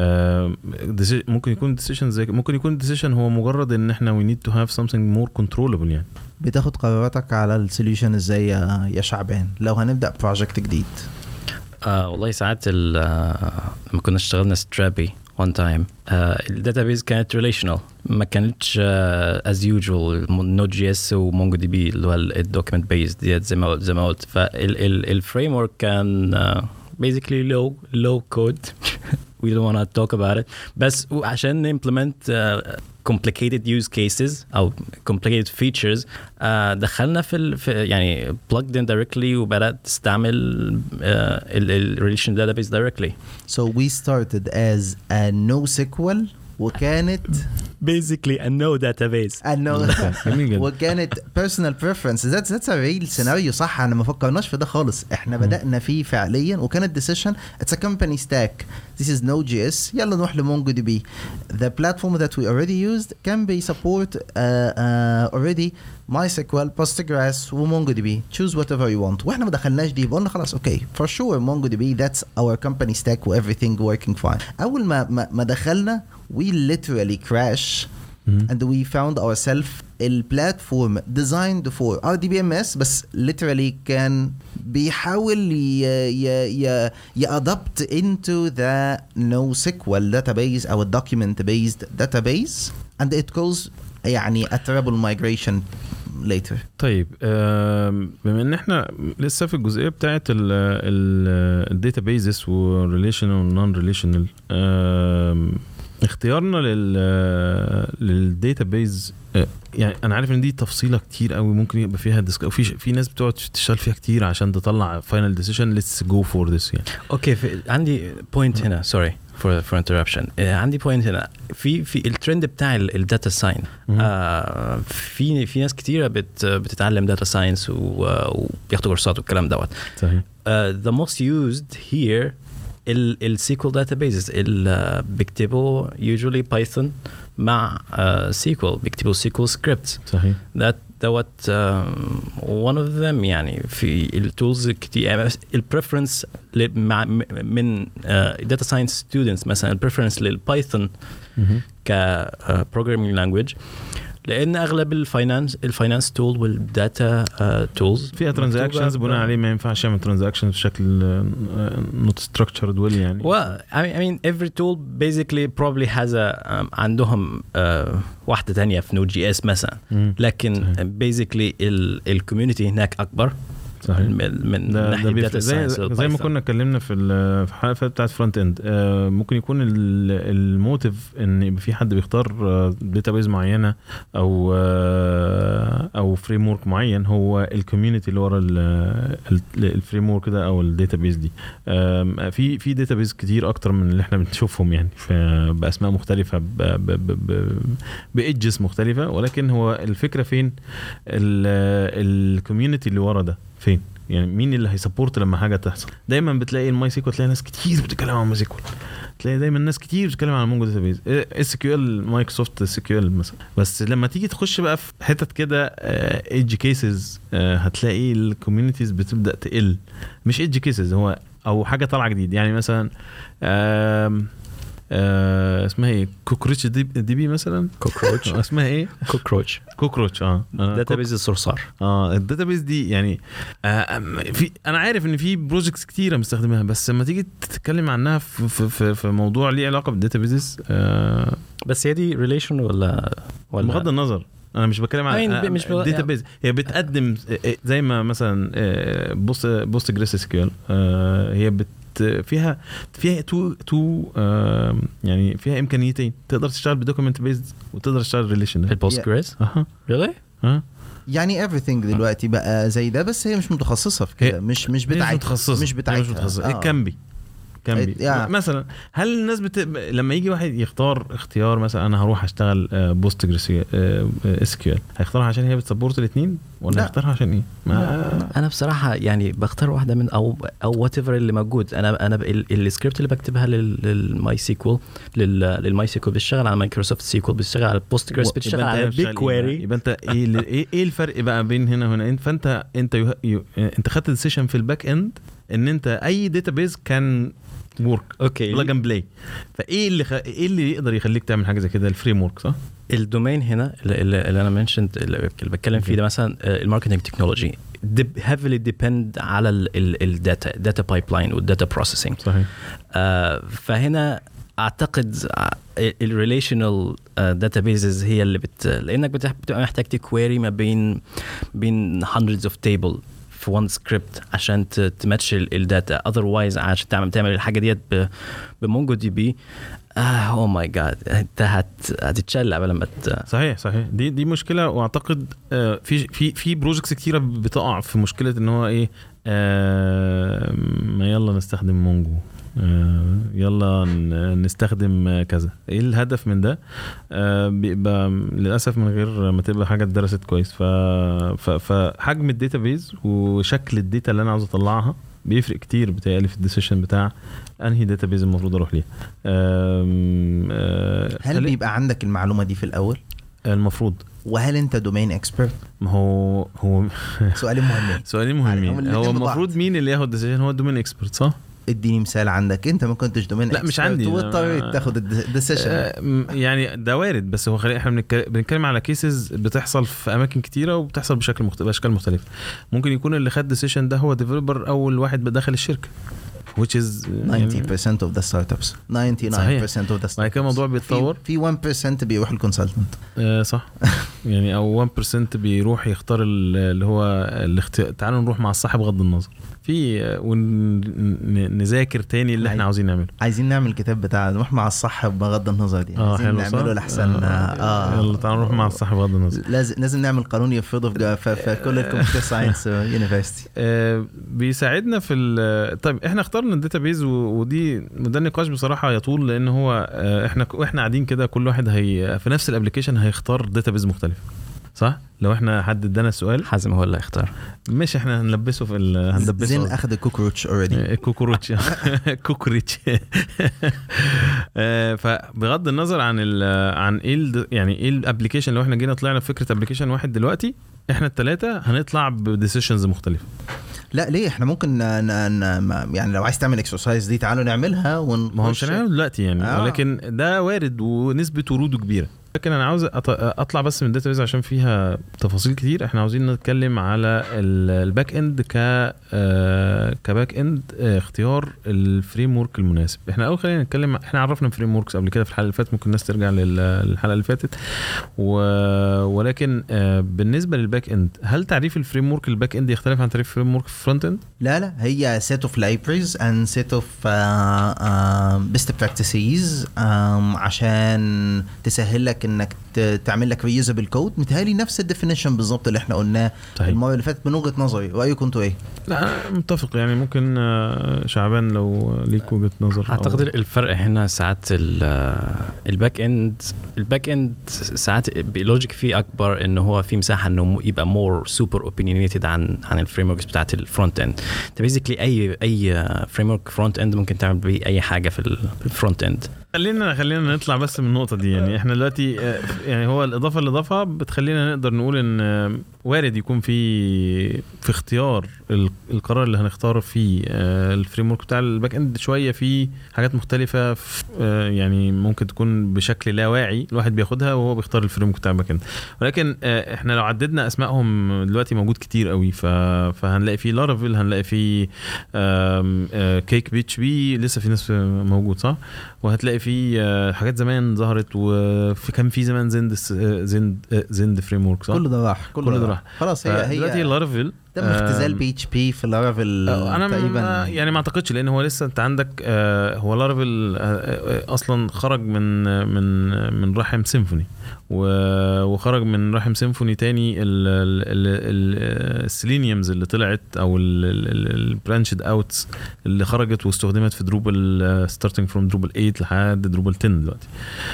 uh, deci- ممكن يكون decision زي ممكن يكون decision هو مجرد ان احنا we need to have something more controllable يعني بتاخد قراراتك على السوليوشن ازاي يا يا شعبان لو هنبدا بروجكت جديد آه والله ساعات ال- آه، لما كنا اشتغلنا سترابي وان تايم الداتابيز كانت ريليشنال ما كانتش از يوجوال نوت جي اس ومونجو دي بي اللي هو الدوكيمنت بيز ديت زي ما قلت زي ما قلت فالفريم ورك كان آه، basically low low code we don't want to talk about it بس عشان implement uh, complicated use cases او complicated features uh, دخلنا في, ال, في يعني plugged in directly وبدات تستعمل uh, ال, ال relation database directly so we started as a NoSQL وكانت basically a no database a no جميل جدا وكانت personal preference that's that's a real scenario صح احنا ما فكرناش في ده خالص احنا بدأنا فيه فعليا وكانت decision it's a company stack this is Node.js يلا نروح لمونجو دي بي the platform that we already used can be support uh, uh, already MySQL, Postgres وMongoDB choose whatever you want واحنا ما دخلناش دي قلنا خلاص اوكي for sure MongoDB that's our company stack و everything working fine اول ما ما, ما دخلنا we literally crash مم. and we found ourselves البلاتفورم designed for RDBMS بس literally كان بيحاول ي ي ي يadapt into the NoSQL database او document based database and it caused يعني a terrible migration later طيب آم، بما ان احنا لسه في الجزئيه بتاعه الداتا بيزز والريليشنال والنون ريليشنال اختيارنا لل للداتا بيز يعني انا عارف ان دي تفصيله كتير قوي ممكن يبقى فيها ديسك في في ناس بتقعد تشتغل فيها كتير عشان تطلع فاينل ديسيشن ليتس جو فور ذس يعني اوكي في عندي بوينت هنا سوري فور فور انتربشن عندي بوينت هنا في في الترند بتاع الداتا ساين مهم. آه في في ناس كتيره بت بتتعلم داتا ساينس وبياخدوا كورسات والكلام دوت صحيح uh, the most used here ال ال SQL databases ال uh, بيكتبوا usually Python مع uh, SQL بيكتبوا SQL scripts صحيح that دوت one of them يعني في التولز كتير البريفرنس من داتا ساينس ستودنتس مثلا البريفرنس للبايثون كبروجرامينج لانجويج لان اغلب الفاينانس الفاينانس تول والداتا تولز فيها ترانزاكشنز بناء عليه ما ينفعش يعمل ترانزاكشنز بشكل نوت ستراكشرد ويل يعني well I mean, I mean every tool basically probably has a um, عندهم uh, واحده تانية في نود جي اس مثلا مم. لكن صحيح. basically الكوميونتي هناك اكبر صحيح من من ده ناحيه ده داتا بيفرق زي, ساينس زي ما كنا اتكلمنا في ال- في الحلقه اللي فاتت بتاعت فرونت اند آه ممكن يكون ال- الموتيف ان يبقى في حد بيختار داتا بيز معينه او آه او فريم ورك معين هو الكوميونتي اللي ورا الفريم ورك ده او الداتا بيز دي آم، في في داتا بيز كتير اكتر من اللي احنا بنشوفهم يعني ف- باسماء مختلفه بايدجز مختلفه ولكن هو الفكره فين الكوميونتي اللي ورا ده فين يعني مين اللي هيسبورت لما حاجه تحصل دايما بتلاقي الماي سيكوال تلاقي ناس كتير بتتكلم عن ماي سيكوال تلاقي دايما ناس كتير بتتكلم عن مونجو داتابيز اس كيو ال مايكروسوفت اس كيو ال مثلا بس لما تيجي تخش بقى في حتت كده ايدج كيسز هتلاقي الكوميونيتيز بتبدا تقل مش ايدج كيسز هو او حاجه طالعه جديد يعني مثلا آم، آه اسمها ايه كوكروتش دي, دي بي مثلا كوكروتش اسمها ايه كوكروتش كوكروتش اه أنا داتا بيز الصرصار اه الداتابيز دي يعني آه أم- في انا عارف ان في بروجكتس كتيره مستخدمها بس لما تيجي تتكلم عنها في في في, في موضوع ليه علاقه بالداتابيزز آه بس هي دي ريليشن ولا ولا بغض النظر انا مش بتكلم I mean, عن مش بغ- الداتابيز هي بتقدم آه، زي ما مثلا آه، بوست بوست جريس اس كيو هي بت فيها فيها تو تو آه، يعني فيها امكانيتين تقدر تشتغل بدوكيمنت بيزد وتقدر تشتغل في ريليشن البوست جريس اها ريلي ها يعني everything دلوقتي بقى زي ده بس هي مش متخصصه في هي- كده مش مش هي مش بتاعتها متخصصه مش بتاعتها مش متخصصه آه. آه. كان بي كان بي يا. مثلا هل الناس بت... لما يجي واحد يختار اختيار مثلا انا هروح اشتغل بوست اس كيو ال هيختارها عشان هي بتسبورت الاثنين ولا لا. هيختارها عشان ايه؟ ما انا بصراحه يعني بختار واحده من او او وات ايفر اللي موجود انا انا ب- ال- السكريبت اللي بكتبها لل- للماي سيكوال لل- للماي سيكوال بيشتغل على مايكروسوفت سيكوال بيشتغل على بوست جريس يبقى بيشتغل أنت على بتشتغل بيج إيه كويري بقى؟ يبقى انت ايه اللي- ايه ايه الفرق بقى بين هنا وهنا إنت- فانت انت يو... يو... انت خدت ديسيشن في الباك اند ان انت اي داتابيز كان ورك اوكي بلاج اند بلاي فايه اللي خ... ايه اللي يقدر يخليك تعمل حاجه زي كده الفريم ورك صح؟ الدومين هنا اللي, اللي اللي انا منشنت اللي بتكلم فيه ده مثلا الماركتنج تكنولوجي هيفلي ديبند على الداتا داتا بايب لاين والداتا بروسيسنج صحيح فهنا اعتقد الريليشنال داتابيزز هي اللي بت لانك بتح- بتبقى محتاج تكويري ما بين بين hundreds of table في وان سكريبت عشان ت- تماتش الداتا اذروايز عشان تعمل تعمل الحاجه ديت ب- بمونجو دي بي اوه ماي جاد انت هت- هتتشل قبل ما ت- صحيح صحيح دي دي مشكله واعتقد آه، في في في بروجكتس كتيره بتقع في مشكله ان هو ايه آه، ما يلا نستخدم مونجو آه، يلا ن- نستخدم آه، كذا ايه الهدف من ده آه، بيبقى للاسف من غير ما تبقى حاجه اتدرست كويس ف... ف... فحجم الداتابيز وشكل الداتا اللي انا عاوز اطلعها بيفرق كتير بتهيألي في الديسيشن بتاع انهي داتابيز المفروض اروح ليها آم، آه، هل خلي- بيبقى عندك المعلومه دي في الاول المفروض وهل انت دومين اكسبرت ما هو هو سؤالين مهمين سؤالين هم مهمين الاتنين هو ببعض. المفروض مين اللي ياخد ديسيجن هو الدومين اكسبرت صح؟ اديني مثال عندك انت ما كنتش دومين لا، مش expert عندي. واضطريت أنا- تاخد الديسيشن آه، م- يعني ده وارد بس هو خلي احنا بنتك- بنتكلم على كيسز بتحصل في اماكن كتيره وبتحصل بشكل مختلف باشكال مختلفه ممكن يكون اللي خد ديسيشن ده هو ديفلوبر اول واحد دخل الشركه which is يعني 90% of the startups 99% of the startups بعد كده الموضوع بيتطور. في, في 1% بيروح الكونسلتنت آه صح يعني او 1% بيروح يختار ال- اللي هو الاختيار تعالوا نروح مع الصاحب بغض النظر في آه، ونذاكر تاني اللي احنا أيوة. عاوزين نعمله عايزين نعمل كتاب بتاع نروح مع الصح بغض النظر دي اه عايزين حلو نعمله صح؟ لحسن اه, يلا تعالوا نروح مع الصاحب بغض النظر لازم لازم نعمل قانون يفرضه في, في, في كل الكمبيوتر ساينس يونيفرستي آه، بيساعدنا في ال- طيب احنا اخترنا الداتابيز و- ودي وده النقاش بصراحه يطول لان هو آه، احنا واحنا قاعدين كده كل واحد هي في نفس الابلكيشن هيختار داتابيز مختلف صح لو احنا حد ادانا السؤال حازم هو اللي هيختار مش احنا هنلبسه في ال- هندبسه زين قصدي. اخذ الكوكروتش اوريدي آه، كوكروتش كوكريتش آه، فبغض النظر عن ال عن ايه ال- يعني ايه الابلكيشن لو احنا جينا طلعنا بفكره ابلكيشن واحد دلوقتي احنا الثلاثه هنطلع بديسيشنز مختلفه لا ليه احنا ممكن ن... ن... ن... يعني لو عايز تعمل اكسرسايز دي تعالوا نعملها ون... ما هو مش هنعمله دلوقتي يعني آه. آه. ولكن ده وارد ونسبه وروده كبيره لكن انا عاوز أط- اطلع بس من الداتابيز عشان فيها تفاصيل كتير احنا عاوزين نتكلم على ال- الباك اند ك آه، كباك اند آه، اختيار الفريم ورك المناسب احنا اول خلينا نتكلم احنا عرفنا فريم وركس قبل كده في الحلقه اللي فاتت ممكن الناس ترجع لل- للحلقه اللي فاتت و... ولكن آه، بالنسبه للباك اند هل تعريف الفريم ورك الباك اند يختلف عن تعريف الفريم ورك الفرونت اند لا لا هي set of libraries and set of uh, uh, best practices um, عشان تسهل لك انك ت- تعمل لك reusable code متهيألي نفس الديفينيشن بالظبط اللي احنا قلناه صحيح. المره اللي فاتت من وجهه نظري رايكم انتوا ايه؟ لا أنا متفق يعني ممكن آه، شعبان لو ليك وجهه نظر أو- اعتقد الفرق هنا ساعات ال- الباك اند الباك اند ساعات اللوجيك فيه اكبر ان هو في مساحه انه يبقى مور سوبر اوبينيتد عن عن الفريم وركس بتاعت الفرونت اند انت بيزيكلي اي اي فريم ورك فرونت اند ممكن تعمل بيه اي حاجه في ال- في الفرونت اند خلينا خلينا نطلع بس من النقطة دي يعني احنا دلوقتي آه، يعني هو الإضافة اللي ضافها بتخلينا نقدر نقول إن آه، وارد يكون في في اختيار ال- القرار اللي هنختار فيه آه، الفريم ورك بتاع الباك اند شوية في حاجات مختلفة في- آه، يعني ممكن تكون بشكل لا واعي الواحد بياخدها وهو بيختار الفريم ورك بتاع الباك اند ولكن آه، احنا لو عددنا اسمائهم دلوقتي موجود كتير قوي ف... فهنلاقي في لارافيل هنلاقي في آم، آه، كيك بيتش بي لسه في ناس موجود صح؟ وهتلاقي في آه، حاجات زمان ظهرت وفي كان في زمان زند زند آه، زند فريم ورك صح؟ كله ده راح كله ده راح. خلاص هي هي دلوقتي لارافيل تم اختزال آم، بي اتش بي في لارافيل آه، انا تقريبا ما يعني ما اعتقدش لان هو لسه انت عندك آه، هو لارافيل آه، آه، اصلا خرج من آه، من آه، من رحم سيمفوني و- وخرج من رحم سيمفوني تاني السيلينيومز اللي طلعت او البرانشد اوتس اللي خرجت واستخدمت في دروبل ستارتنج فروم دروبل 8 لحد دروبل 10 دلوقتي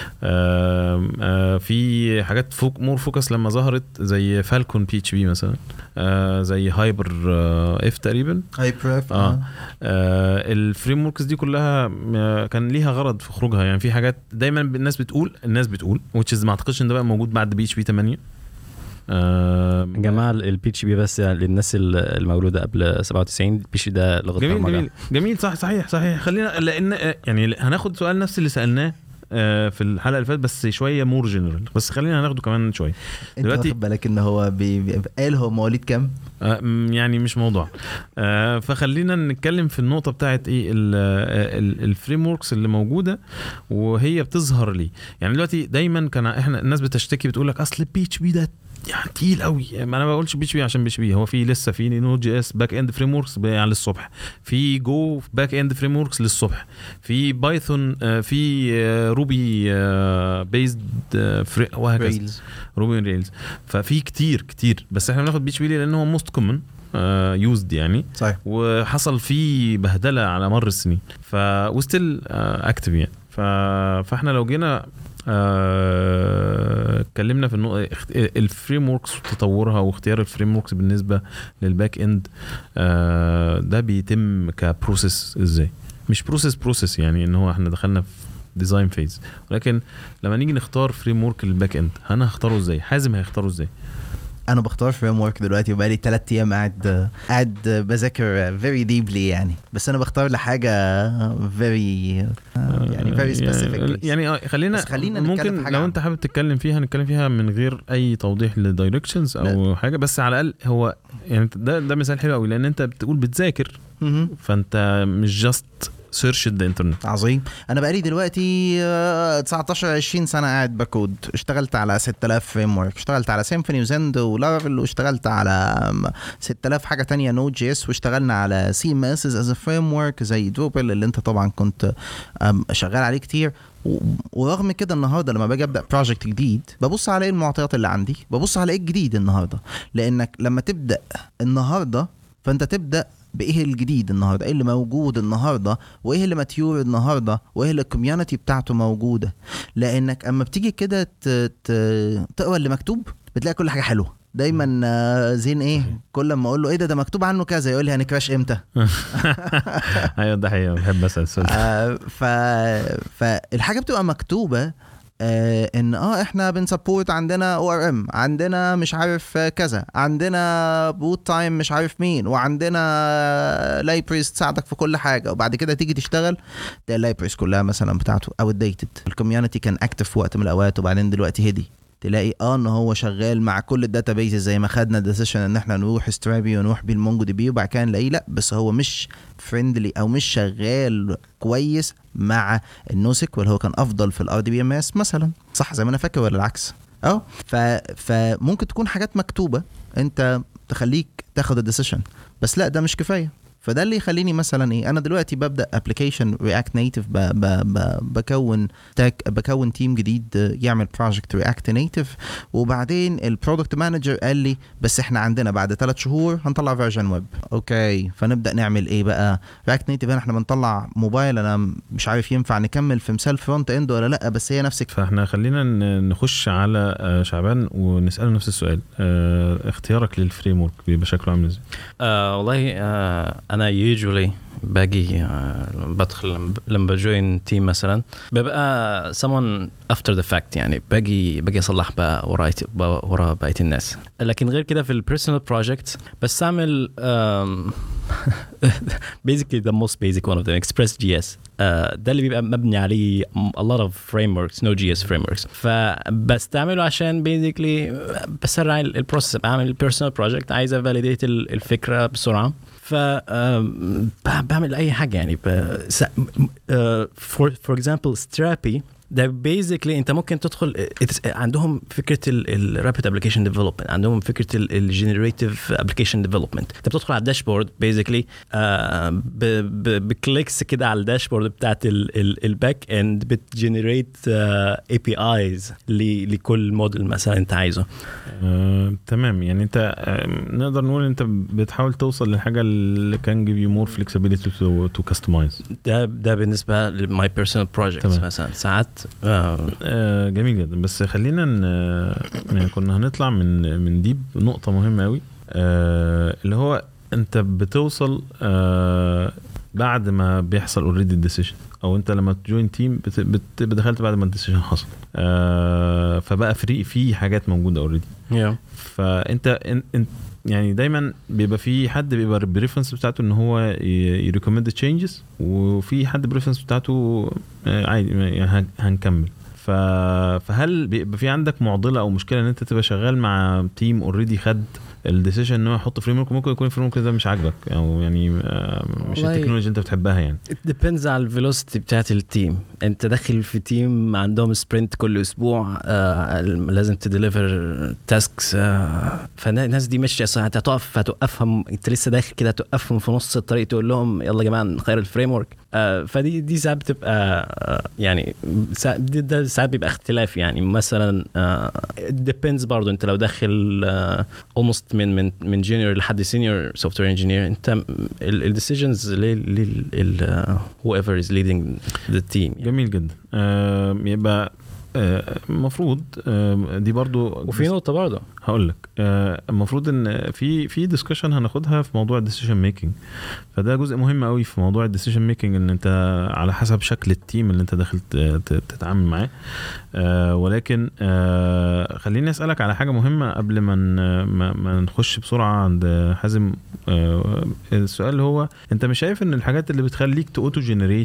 آم، آه، في حاجات فوق مور فوكس لما ظهرت زي فالكون بي اتش بي مثلا آه، زي هايبر اف تقريبا هايبر آه. آه الفريم وركس دي كلها آه، كان ليها غرض في خروجها يعني في حاجات دايما الناس بتقول الناس بتقول which is ما اعتقدش ان ده بقى موجود بعد بي اتش بي 8 آه يا جماعه البي اتش بي بس للناس ال- المولوده قبل 97 البي اتش ده لغه جميل برمجه جميل جميل صح صحيح صحيح خلينا لان آه، يعني هناخد سؤال نفس اللي سالناه آه، في الحلقه اللي فاتت بس شويه مور جنرال بس خلينا هناخده كمان شويه انت دلوقتي- واخد بالك ان هو بي... بي... قال هو مواليد كام؟ آه، م- يعني مش موضوع آه، فخلينا نتكلم في النقطه بتاعت ايه الفريم وركس اللي موجوده وهي بتظهر ليه يعني دلوقتي دايما كان احنا الناس بتشتكي بتقول لك اصل البي اتش بي ده يعني تقيل قوي ما انا ما بقولش بي اتش بي عشان بي اتش بي هو في لسه في نود جي اس باك اند فريم وركس يعني للصبح في جو باك اند فريم وركس للصبح في بايثون آه، في آه، روبي بيزد وهكذا ريلز روبي ريلز ففي كتير كتير بس احنا بناخد بي اتش بي لان هو موست كومن يوزد يعني صحيح وحصل فيه بهدله على مر السنين ف وستيل اكتف يعني ف... فاحنا لو جينا آه، اتكلمنا في النقطه اخت- الفريم وركس وتطورها واختيار الفريم وركس بالنسبه للباك اند آه، ده بيتم كبروسيس ازاي مش بروسيس بروسيس يعني ان هو احنا دخلنا في ديزاين فيز ولكن لما نيجي نختار فريم ورك للباك اند انا هختاره ازاي حازم هيختاره ازاي انا بختار فريم ورك دلوقتي وبقالي ثلاث ايام قاعد قاعد بذاكر فيري ديبلي يعني بس انا بختار لحاجه فيري يعني فيري سبيسيفيك يعني آه، خلينا بس خلينا نتكلم ممكن في حاجة لو عامة. انت حابب تتكلم فيها نتكلم فيها من غير اي توضيح للدايركشنز او حاجه بس على الاقل هو يعني انت- ده ده مثال حلو قوي لان انت بتقول بتذاكر فانت مش جاست سيرش ذا انترنت عظيم انا بقالي دلوقتي آه، 19 20 سنه قاعد بكود اشتغلت على 6000 فريم ورك اشتغلت على سيمفوني وزند ولارافيل واشتغلت على آم، 6000 حاجه تانية نود جي اس واشتغلنا على سي ام اس از فريم ورك زي دروبل اللي انت طبعا كنت آم، شغال عليه كتير و- ورغم كده النهارده لما باجي ابدا بروجكت جديد ببص على ايه المعطيات اللي عندي ببص على ايه الجديد النهارده لانك لما تبدا النهارده فانت تبدا بايه الجديد النهارده ايه اللي موجود النهارده وايه اللي ماتيور النهارده وايه اللي الكوميونتي بتاعته موجوده لانك اما بتيجي كده ت- ت- تقرا اللي مكتوب بتلاقي كل حاجه حلوه دايما آه، زين ايه كل ما اقول له ايه ده ده مكتوب عنه كذا يقول لي هنكراش امتى ايوه ده حقيقه بحب اسال السؤال ده. آه، ف... فالحاجه بتبقى مكتوبه آه ان اه احنا بنسبورت عندنا او ار ام عندنا مش عارف آه، كذا عندنا بوت تايم مش عارف مين وعندنا لايبريز تساعدك في كل حاجه وبعد كده تيجي تشتغل تلاقي اللايبريز كلها مثلا بتاعته اوت ديتد الكوميونتي كان اكتف في وقت من الاوقات وبعدين دلوقتي هدي تلاقي اه ان هو شغال مع كل الداتا بيزز زي ما خدنا ديسيشن ان احنا نروح سترابي ونروح بيه المونجو دي بي وبعد كده نلاقيه لا بس هو مش فريندلي او مش شغال كويس مع النوسك واللي هو كان افضل في الار دي بي ام اس مثلا صح زي ما انا فاكر ولا العكس اه ف... فممكن تكون حاجات مكتوبه انت تخليك تاخد الديسيشن بس لا ده مش كفايه فده اللي يخليني مثلا ايه انا دلوقتي ببدا ابلكيشن رياكت نيتف بكون تاك بكون تيم جديد آه، يعمل بروجكت رياكت نيتف وبعدين البرودكت مانجر قال لي بس احنا عندنا بعد ثلاث شهور هنطلع فيرجن ويب اوكي فنبدا نعمل ايه بقى رياكت نيتف احنا بنطلع موبايل انا مش عارف ينفع نكمل في مثال فرونت اند ولا لا بس هي نفس فاحنا خلينا ن- نخش على آه، شعبان ونساله نفس السؤال آه، اختيارك للفريم ورك بيبقى شكله عامل ازاي؟ آه والله آه انا يوجولي باجي آه بدخل لما- لما بجوين تيم مثلا ببقى someone after the fact يعني باجي باجي اصلح بقى ورا ورا بقيه الناس لكن غير كده في البيرسونال بروجكت بستعمل um, basically the most basic one of them Express.js آه، ده اللي بيبقى مبني عليه a lot of frameworks Node.js frameworks فبستعمله عشان basically بسرع البروسيس بعمل البيرسونال بروجكت عايز افاليديت الفكره بسرعه ف آم، ب- بعمل اي حاجه يعني فور فور اكزامبل سترابي ده بيزيكلي انت ممكن تدخل it's- عندهم فكره الرابid ابلكيشن ديفلوبمنت عندهم فكره الجنريتيف ابلكيشن ديفلوبمنت انت بتدخل على الداشبورد بيزيكلي بكليكس كده على الداشبورد بتاعت الباك اند بتجنريت اي بي ايز لكل موديل مثلا انت عايزه آه، تمام يعني انت آه، نقدر نقول انت بتحاول توصل للحاجه اللي كان جيف يو مور فليكسبيليتي تو كاستمايز ده ده بالنسبه لماي بيرسونال بروجكتس تمام. مثلا ساعات آه آه، جميل جدا بس خلينا ن... يعني كنا هنطلع من من دي نقطة مهمة قوي آه اللي هو انت بتوصل آه بعد ما بيحصل اوريدي الديسيشن او انت لما تجوين تيم بت... بت... دخلت بعد ما الديسيشن حصل آه فبقى فري في حاجات موجودة اوريدي yeah. فانت ان... ان... يعني دايما بيبقى في حد بيبقى البريفرنس بتاعته ان هو يريكومند تشينجز وفي حد بريفرنس بتاعته آه، عادي ما- يعني هن- هنكمل ف... فهل بيبقى في عندك معضله او مشكله ان انت تبقى شغال مع تيم اوريدي خد الديسيشن ان هو يحط فريم ورك ممكن يكون الفريم ورك ده مش عاجبك او يعني آه، مش والله- التكنولوجيا انت بتحبها يعني It depends على الفيلوسيتي بتاعت التيم انت داخل في تيم عندهم سبرنت كل اسبوع آه لازم تديليفر تاسكس آه فالناس دي ماشيه صح انت هتقف هتوقفهم انت لسه داخل كده هتوقفهم في نص الطريق تقول لهم يلا يا جماعه نغير الفريم ورك آه فدي دي ساعات بتبقى آه يعني سا- دي- ده ساعات بيبقى اختلاف يعني مثلا آه it depends برضه انت لو داخل آه almost من من من جونيور لحد سينيور سوفت وير انجينير انت الديسيجنز لل whoever is leading the team جميل جدا آه، يبقى آه، المفروض آه، دي برضو وفي نقطه برضه هقول لك آه، المفروض ان في في ديسكشن هناخدها في موضوع الديسيشن ميكنج فده جزء مهم قوي في موضوع الديسيشن ميكنج ان انت على حسب شكل التيم اللي انت داخل ت- ت- تتعامل معاه آه، ولكن آه، خليني اسالك على حاجه مهمه قبل ما ن- ما ما نخش بسرعه عند حازم آه، السؤال اللي هو انت مش شايف ان الحاجات اللي بتخليك توتو جنريت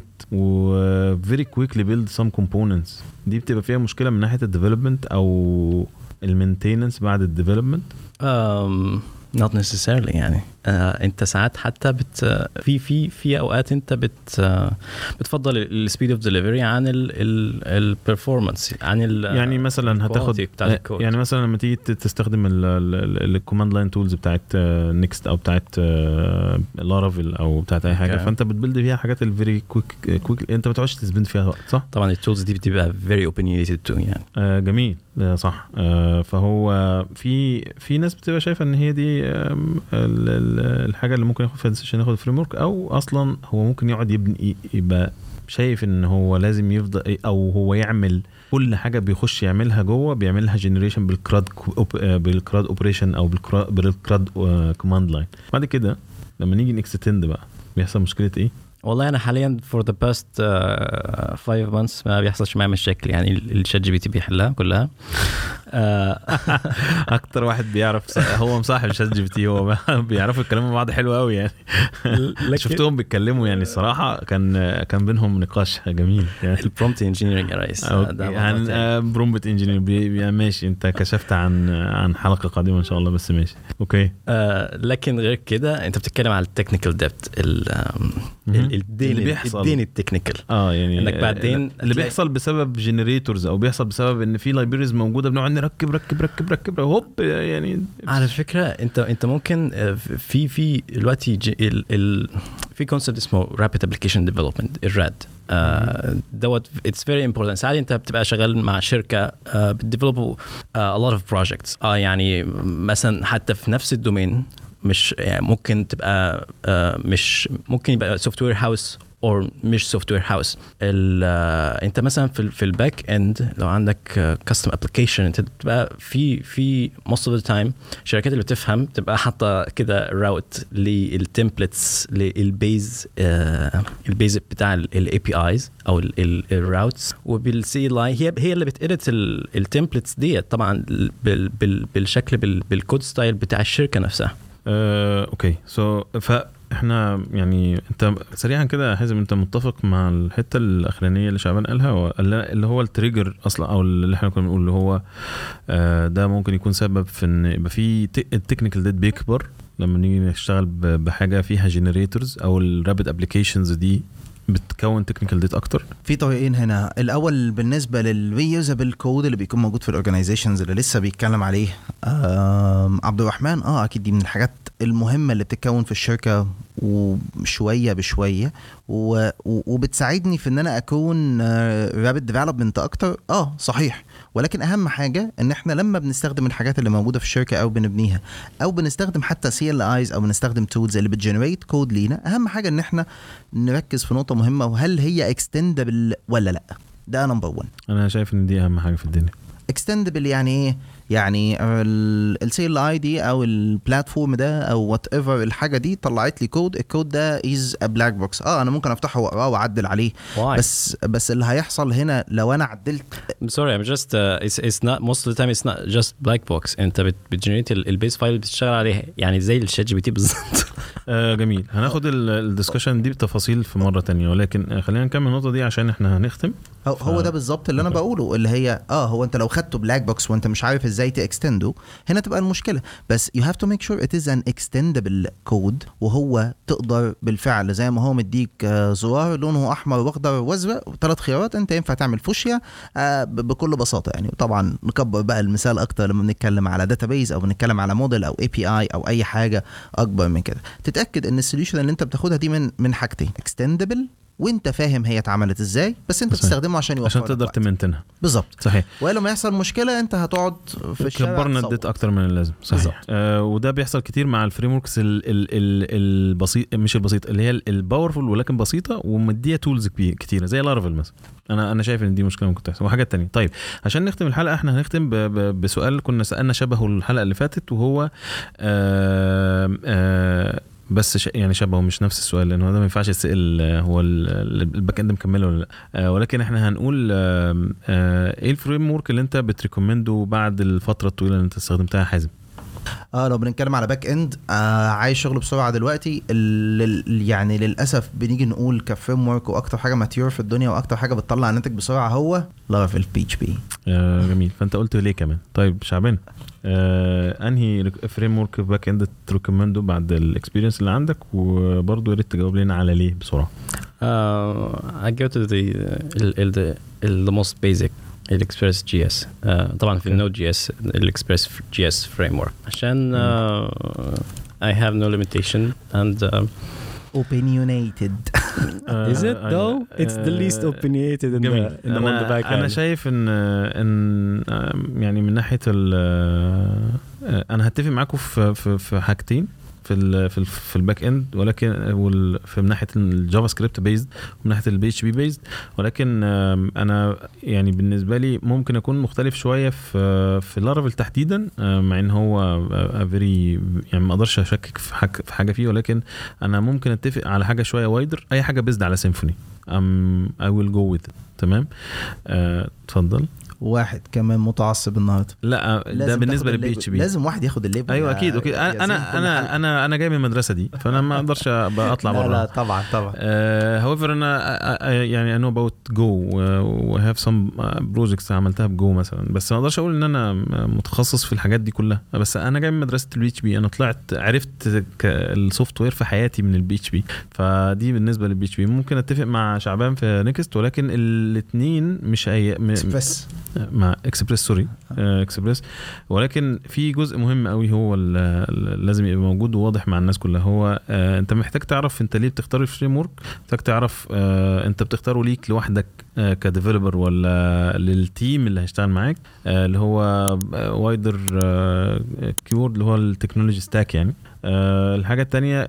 و فيري كويكلي بيلد سام كومبوننتس دي بتبقى فيها مشكله من ناحيه الديفلوبمنت او المينتيننس بعد الديفلوبمنت um, not necessarily يعني آه انت ساعات حتى بت في في في اوقات انت بت آه بتفضل السبيد اوف ديليفري عن البرفورمانس عن ال يعني مثلا هتاخد quality بتاعت الكود. يعني مثلا لما تيجي ت- تستخدم الكوماند لاين تولز بتاعت نيكست او بتاعت لارافيل او بتاعت اي حاجه Okay. فانت بتبلد فيها حاجات الفيري كويك كويك انت ما تقعدش تسبند فيها وقت صح؟ طبعا التولز دي بتبقى very opinionated too يعني آه جميل آه صح آه فهو في في ناس بتبقى شايفه ان هي دي آم، ال- ال- الحاجه اللي ممكن ياخد فيها ديسيشن ياخد فريم ورك او اصلا هو ممكن يقعد يبني يبقى شايف ان هو لازم يفضل او هو يعمل كل حاجه بيخش يعملها جوه بيعملها جنريشن بالكراد كو- آه، بالكراد اوبريشن او بالكراد بالكراد كوماند لاين بعد كده لما نيجي نكستند بقى بيحصل مشكله ايه؟ والله انا حاليا فور ذا باست 5 مانثس ما بيحصلش معايا مشاكل يعني الشات جي بي تي بيحلها كلها آه، اكتر واحد بيعرف هو مصاحب شات جي بي تي هو بيعرفوا يتكلموا مع بعض حلو قوي يعني لكن شفتهم بيتكلموا يعني الصراحه كان كان بينهم نقاش جميل يعني البرومبت انجينيرنج يا ريس آه، ده موضوع عن تاني. برومبت انجينير ماشي انت كشفت عن عن حلقه قادمه ان شاء الله بس ماشي اوكي آه، لكن غير كده انت بتتكلم على التكنيكال ديبت مهم. الدين اللي بيحصل. الدين التكنيكال اه يعني إنك بعدين اللي هتلاقي- بيحصل بسبب جنريتورز او بيحصل بسبب ان في لايبريز موجوده بنقعد نركب ركب ركب ركب هوب يعني على فكره انت انت ممكن آه، في في دلوقتي ج- ال ال في كونسبت اسمه رابيد ابلكيشن ديفلوبمنت الراد دوت اتس فيري امبورتنت ساعات انت بتبقى شغال مع شركه بتديفلوب a lot of projects اه يعني مثلا حتى في نفس الدومين مش يعني ممكن تبقى آه، مش ممكن يبقى سوفت وير هاوس اور مش سوفت وير هاوس انت مثلا في ال- في الباك اند لو عندك كاستم ابلكيشن انت بتبقى في في موست اوف ذا تايم الشركات اللي بتفهم بتبقى حاطه كده راوت للتمبلتس للبيز البيز بتاع الاي بي ايز او الراوتس وبالسي لاي هي هي اللي بتقرت التمبلتس ديت طبعا بال بال بالشكل بال بالكود ستايل بتاع الشركه نفسها آه، اوكي سو فاحنا يعني انت سريعا كده يا حازم انت متفق مع الحته الاخرانيه اللي شعبان قالها ولا- اللي هو التريجر اصلا او اللي احنا كنا بنقول اللي هو آه، ده ممكن يكون سبب في ان يبقى في التكنيكال ديت بيكبر لما نيجي نشتغل ب- بحاجه فيها جنريتورز او الرابid ابلكيشنز دي بتكون تكنيكال ديت اكتر في طريقين هنا الاول بالنسبه للري يوزابل كود اللي بيكون موجود في الاورجنايزيشنز اللي لسه بيتكلم عليه آم، عبد الرحمن اه اكيد دي من الحاجات المهمه اللي بتتكون في الشركه وشويه بشويه و... و- وبتساعدني في ان انا اكون رابid ديفلوبمنت اكتر اه صحيح ولكن اهم حاجه ان احنا لما بنستخدم الحاجات اللي موجوده في الشركه او بنبنيها او بنستخدم حتى سي ال ايز او بنستخدم تولز اللي بتجنريت كود لينا اهم حاجه ان احنا نركز في نقطه مهمه وهل هي اكستندبل ولا لا ده نمبر 1 انا شايف ان دي اهم حاجه في الدنيا اكستندبل يعني ايه يعني السي ال اي دي او البلاتفورم ده او وات ايفر الحاجه دي طلعت لي كود الكود ده از ا بلاك بوكس اه انا ممكن افتحه واقراه واعدل عليه Why? بس بس اللي هيحصل هنا لو انا عدلت I'm sorry I'm just uh, it's it's not most of the time it's not just black box انت بت بتجنريت البيس فايل اللي بتشتغل عليها يعني زي الشات جي بي تي بالظبط آه جميل هناخد الدسكشن دي بتفاصيل في مره تانية ولكن آه، خلينا نكمل النقطه دي عشان احنا هنختم هو, هو ده بالظبط اللي انا بقوله اللي هي اه هو انت لو خدته بلاك بوكس وانت مش عارف ازاي تاكستنده هنا تبقى المشكله بس you have to make sure it is an extendable code وهو تقدر بالفعل زي ما هو مديك آه زرار لونه احمر واخضر وازرق وثلاث خيارات انت ينفع تعمل فوشيا آه ب- بكل بساطه يعني طبعا نكبر بقى المثال اكتر لما بنتكلم على داتابيز او بنتكلم على موديل او اي بي اي او اي حاجه اكبر من كده تتاكد ان السوليوشن اللي انت بتاخدها دي من من حاجتين extendable وانت فاهم هي اتعملت ازاي بس انت صحيح. بتستخدمه عشان يوفر عشان لك تقدر وقت. تمنتنها بالظبط صحيح ولما يحصل مشكله انت هتقعد في الشارع كبرنا تصوت. الديت اكتر من اللازم صحيح بالظبط. آه وده بيحصل كتير مع الفريم وركس ال- ال- ال- البسيط مش البسيطه اللي هي الباورفول ولكن بسيطه ومديها تولز كتيره زي لارفل مثلا انا انا شايف ان دي مشكله ممكن تحصل وحاجات تانية طيب عشان نختم الحلقه احنا هنختم ب- ب- بسؤال كنا سالنا شبهه الحلقه اللي فاتت وهو آه آه بس ش... يعني شبهه مش نفس السؤال لان هو ده ما ينفعش يتسال آه، هو ال- ال- الباك اند مكمله ولا لا آه ولكن احنا هنقول آه آه ايه الفريم ورك اللي انت بتريكومنده بعد الفتره الطويله اللي انت استخدمتها يا حازم اه لو بنتكلم على باك اند آه عايز شغل بسرعه دلوقتي ال- ال- يعني للاسف بنيجي نقول كفريم ورك واكتر حاجه ماتيور في الدنيا واكتر حاجه بتطلع ناتج بسرعه هو لارافيل بي اتش بي آه جميل فانت قلت ليه كمان طيب شعبان آه انهي فريم ورك باك اند تريكومنده بعد الاكسبيرينس اللي عندك وبرضه يا ريت تجاوب لنا على ليه بسرعه uh, I go to the ال, ال, the, ال, the most basic الاكسبريس جي اس طبعا في النود جي اس الاكسبريس جي اس فريم ورك عشان uh, I have no limitation and uh, opinionated is it though it's the least opinionated in جميل the, in the, on the back انا, أنا end. شايف ان ان آم، يعني من ناحيه ال آه، انا هتفق معاكم في في في حاجتين في ال في ال في الباك اند ولكن وال- في من ناحيه الجافا سكريبت بيزد ومن ناحيه البي اتش بي بيزد ولكن آم، انا يعني بالنسبه لي ممكن اكون مختلف شويه في في لارافيل تحديدا آه، مع ان هو فيري يعني ما اقدرش اشكك في حاجه في حاجه فيه ولكن انا ممكن اتفق على حاجه شويه وايدر اي حاجه بيزد على سيمفوني ام اي ويل جو وذ تمام آه، اتفضل واحد كمان متعصب النهارده لا ده لازم بالنسبه تاخد للبي الليبل. اتش بي لازم واحد ياخد الليبل ايوه يا- اكيد اوكي يا انا زين انا كل انا حلقة. انا انا جاي من المدرسه دي فانا ما اقدرش أبقى اطلع لا لا بره طبعا طبعا هاويفر انا آه، آه، يعني انو اباوت جو وهاف سم بروجكتس عملتها بجو مثلا بس ما اقدرش اقول ان انا متخصص في الحاجات دي كلها بس انا جاي من مدرسه البي اتش بي انا طلعت عرفت السوفت وير في حياتي من البي اتش بي فدي بالنسبه للبي اتش بي ممكن اتفق مع شعبان في نيكست ولكن الاثنين مش أي م- اكسبريس مع اكسبريس سوري آه، اكسبريس ولكن في جزء مهم قوي هو ال- ال- لازم يبقى موجود وواضح مع الناس كلها هو آه، انت محتاج تعرف انت ليه بتختار الفريم ورك محتاج تعرف آه، انت بتختاره ليك لوحدك آه، كديفلوبر ولا للتيم اللي هيشتغل معاك آه، اللي هو وايدر كيورد اللي هو التكنولوجي ستاك يعني آه، الحاجه الثانيه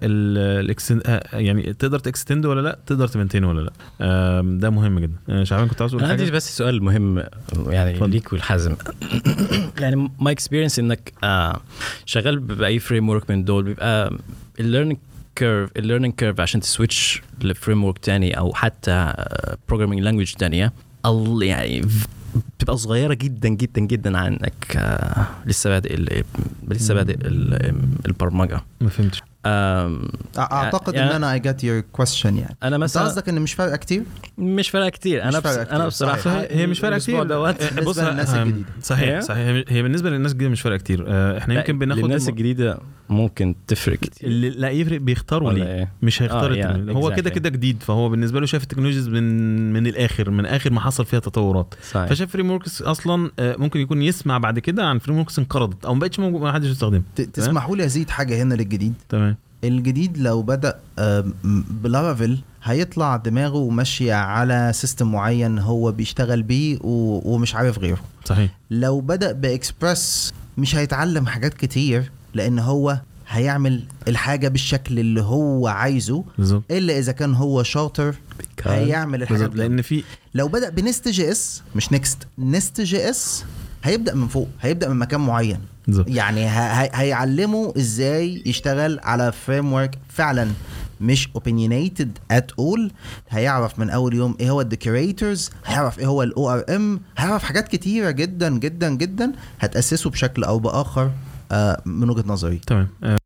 يعني تقدر تكستند ولا لا تقدر تمنتين ولا لا آه، ده مهم جدا آه، شعبان كنت عاوز تقول انا عندي حاجه بس سؤال مهم يعني اتفضل. ليك والحازم يعني ماي اكسبيرينس انك آه شغال باي فريم ورك من دول بيبقى الليرنينج كيرف الليرنينج كيرف عشان تسويتش لفريم ورك تاني او حتى بروجرامينج لانجوج تانية ال- يعني بتبقى صغيره جدا جدا جدا عن انك آه لسه بادئ ال- لسه بادئ ال- البرمجه ما فهمتش أ- اعتقد يعني- ان انا اي جت يور كويستشن يعني انا انت مثلا قصدك ان مش فارقه كتير مش فارقه كتير انا مش بس فارقة كتير، انا بصراحه صحيح. هي مش فارقه الأسبوع كتير دوت بالنسبة بص للناس آه، الجديدة. صحيح إيه؟ صحيح هي بالنسبه للناس الجديده مش فارقه كتير آه، احنا يمكن بناخد الناس الجديده ممكن تفرق كتير اللي لا يفرق بيختاروا ولا ليه ايه؟ مش هيختار آه، التكنولوجيا يعني هو exactly. كده كده جديد فهو بالنسبه له شايف التكنولوجيز من من الاخر من اخر ما حصل فيها تطورات صحيح فشاف فريم وركس اصلا آه، ممكن يكون يسمع بعد كده عن فريم وركس انقرضت او ما بقتش موجود ما حدش يستخدمها ت- تسمحوا لي ازيد حاجه هنا للجديد تمام الجديد لو بدا آم، بلارافيل هيطلع دماغه ماشيه على سيستم معين هو بيشتغل بيه و- ومش عارف غيره صحيح لو بدا باكسبرس مش هيتعلم حاجات كتير لان هو هيعمل الحاجه بالشكل اللي هو عايزه بالظبط الا اذا كان هو شاطر هيعمل الحاجات بالظبط لان في لو بدا بنست جي اس مش نيكست نست جي اس هيبدا من فوق هيبدا من مكان معين بالظبط يعني ه- ه- هيعلمه ازاي يشتغل على فريم ورك فعلا مش opinionated at all هيعرف من اول يوم ايه هو الديكوريتورز هيعرف ايه هو الاو ار ام هيعرف حاجات كتيره جدا جدا جدا هتاسسه بشكل او باخر آه، من وجهه نظري تمام آه،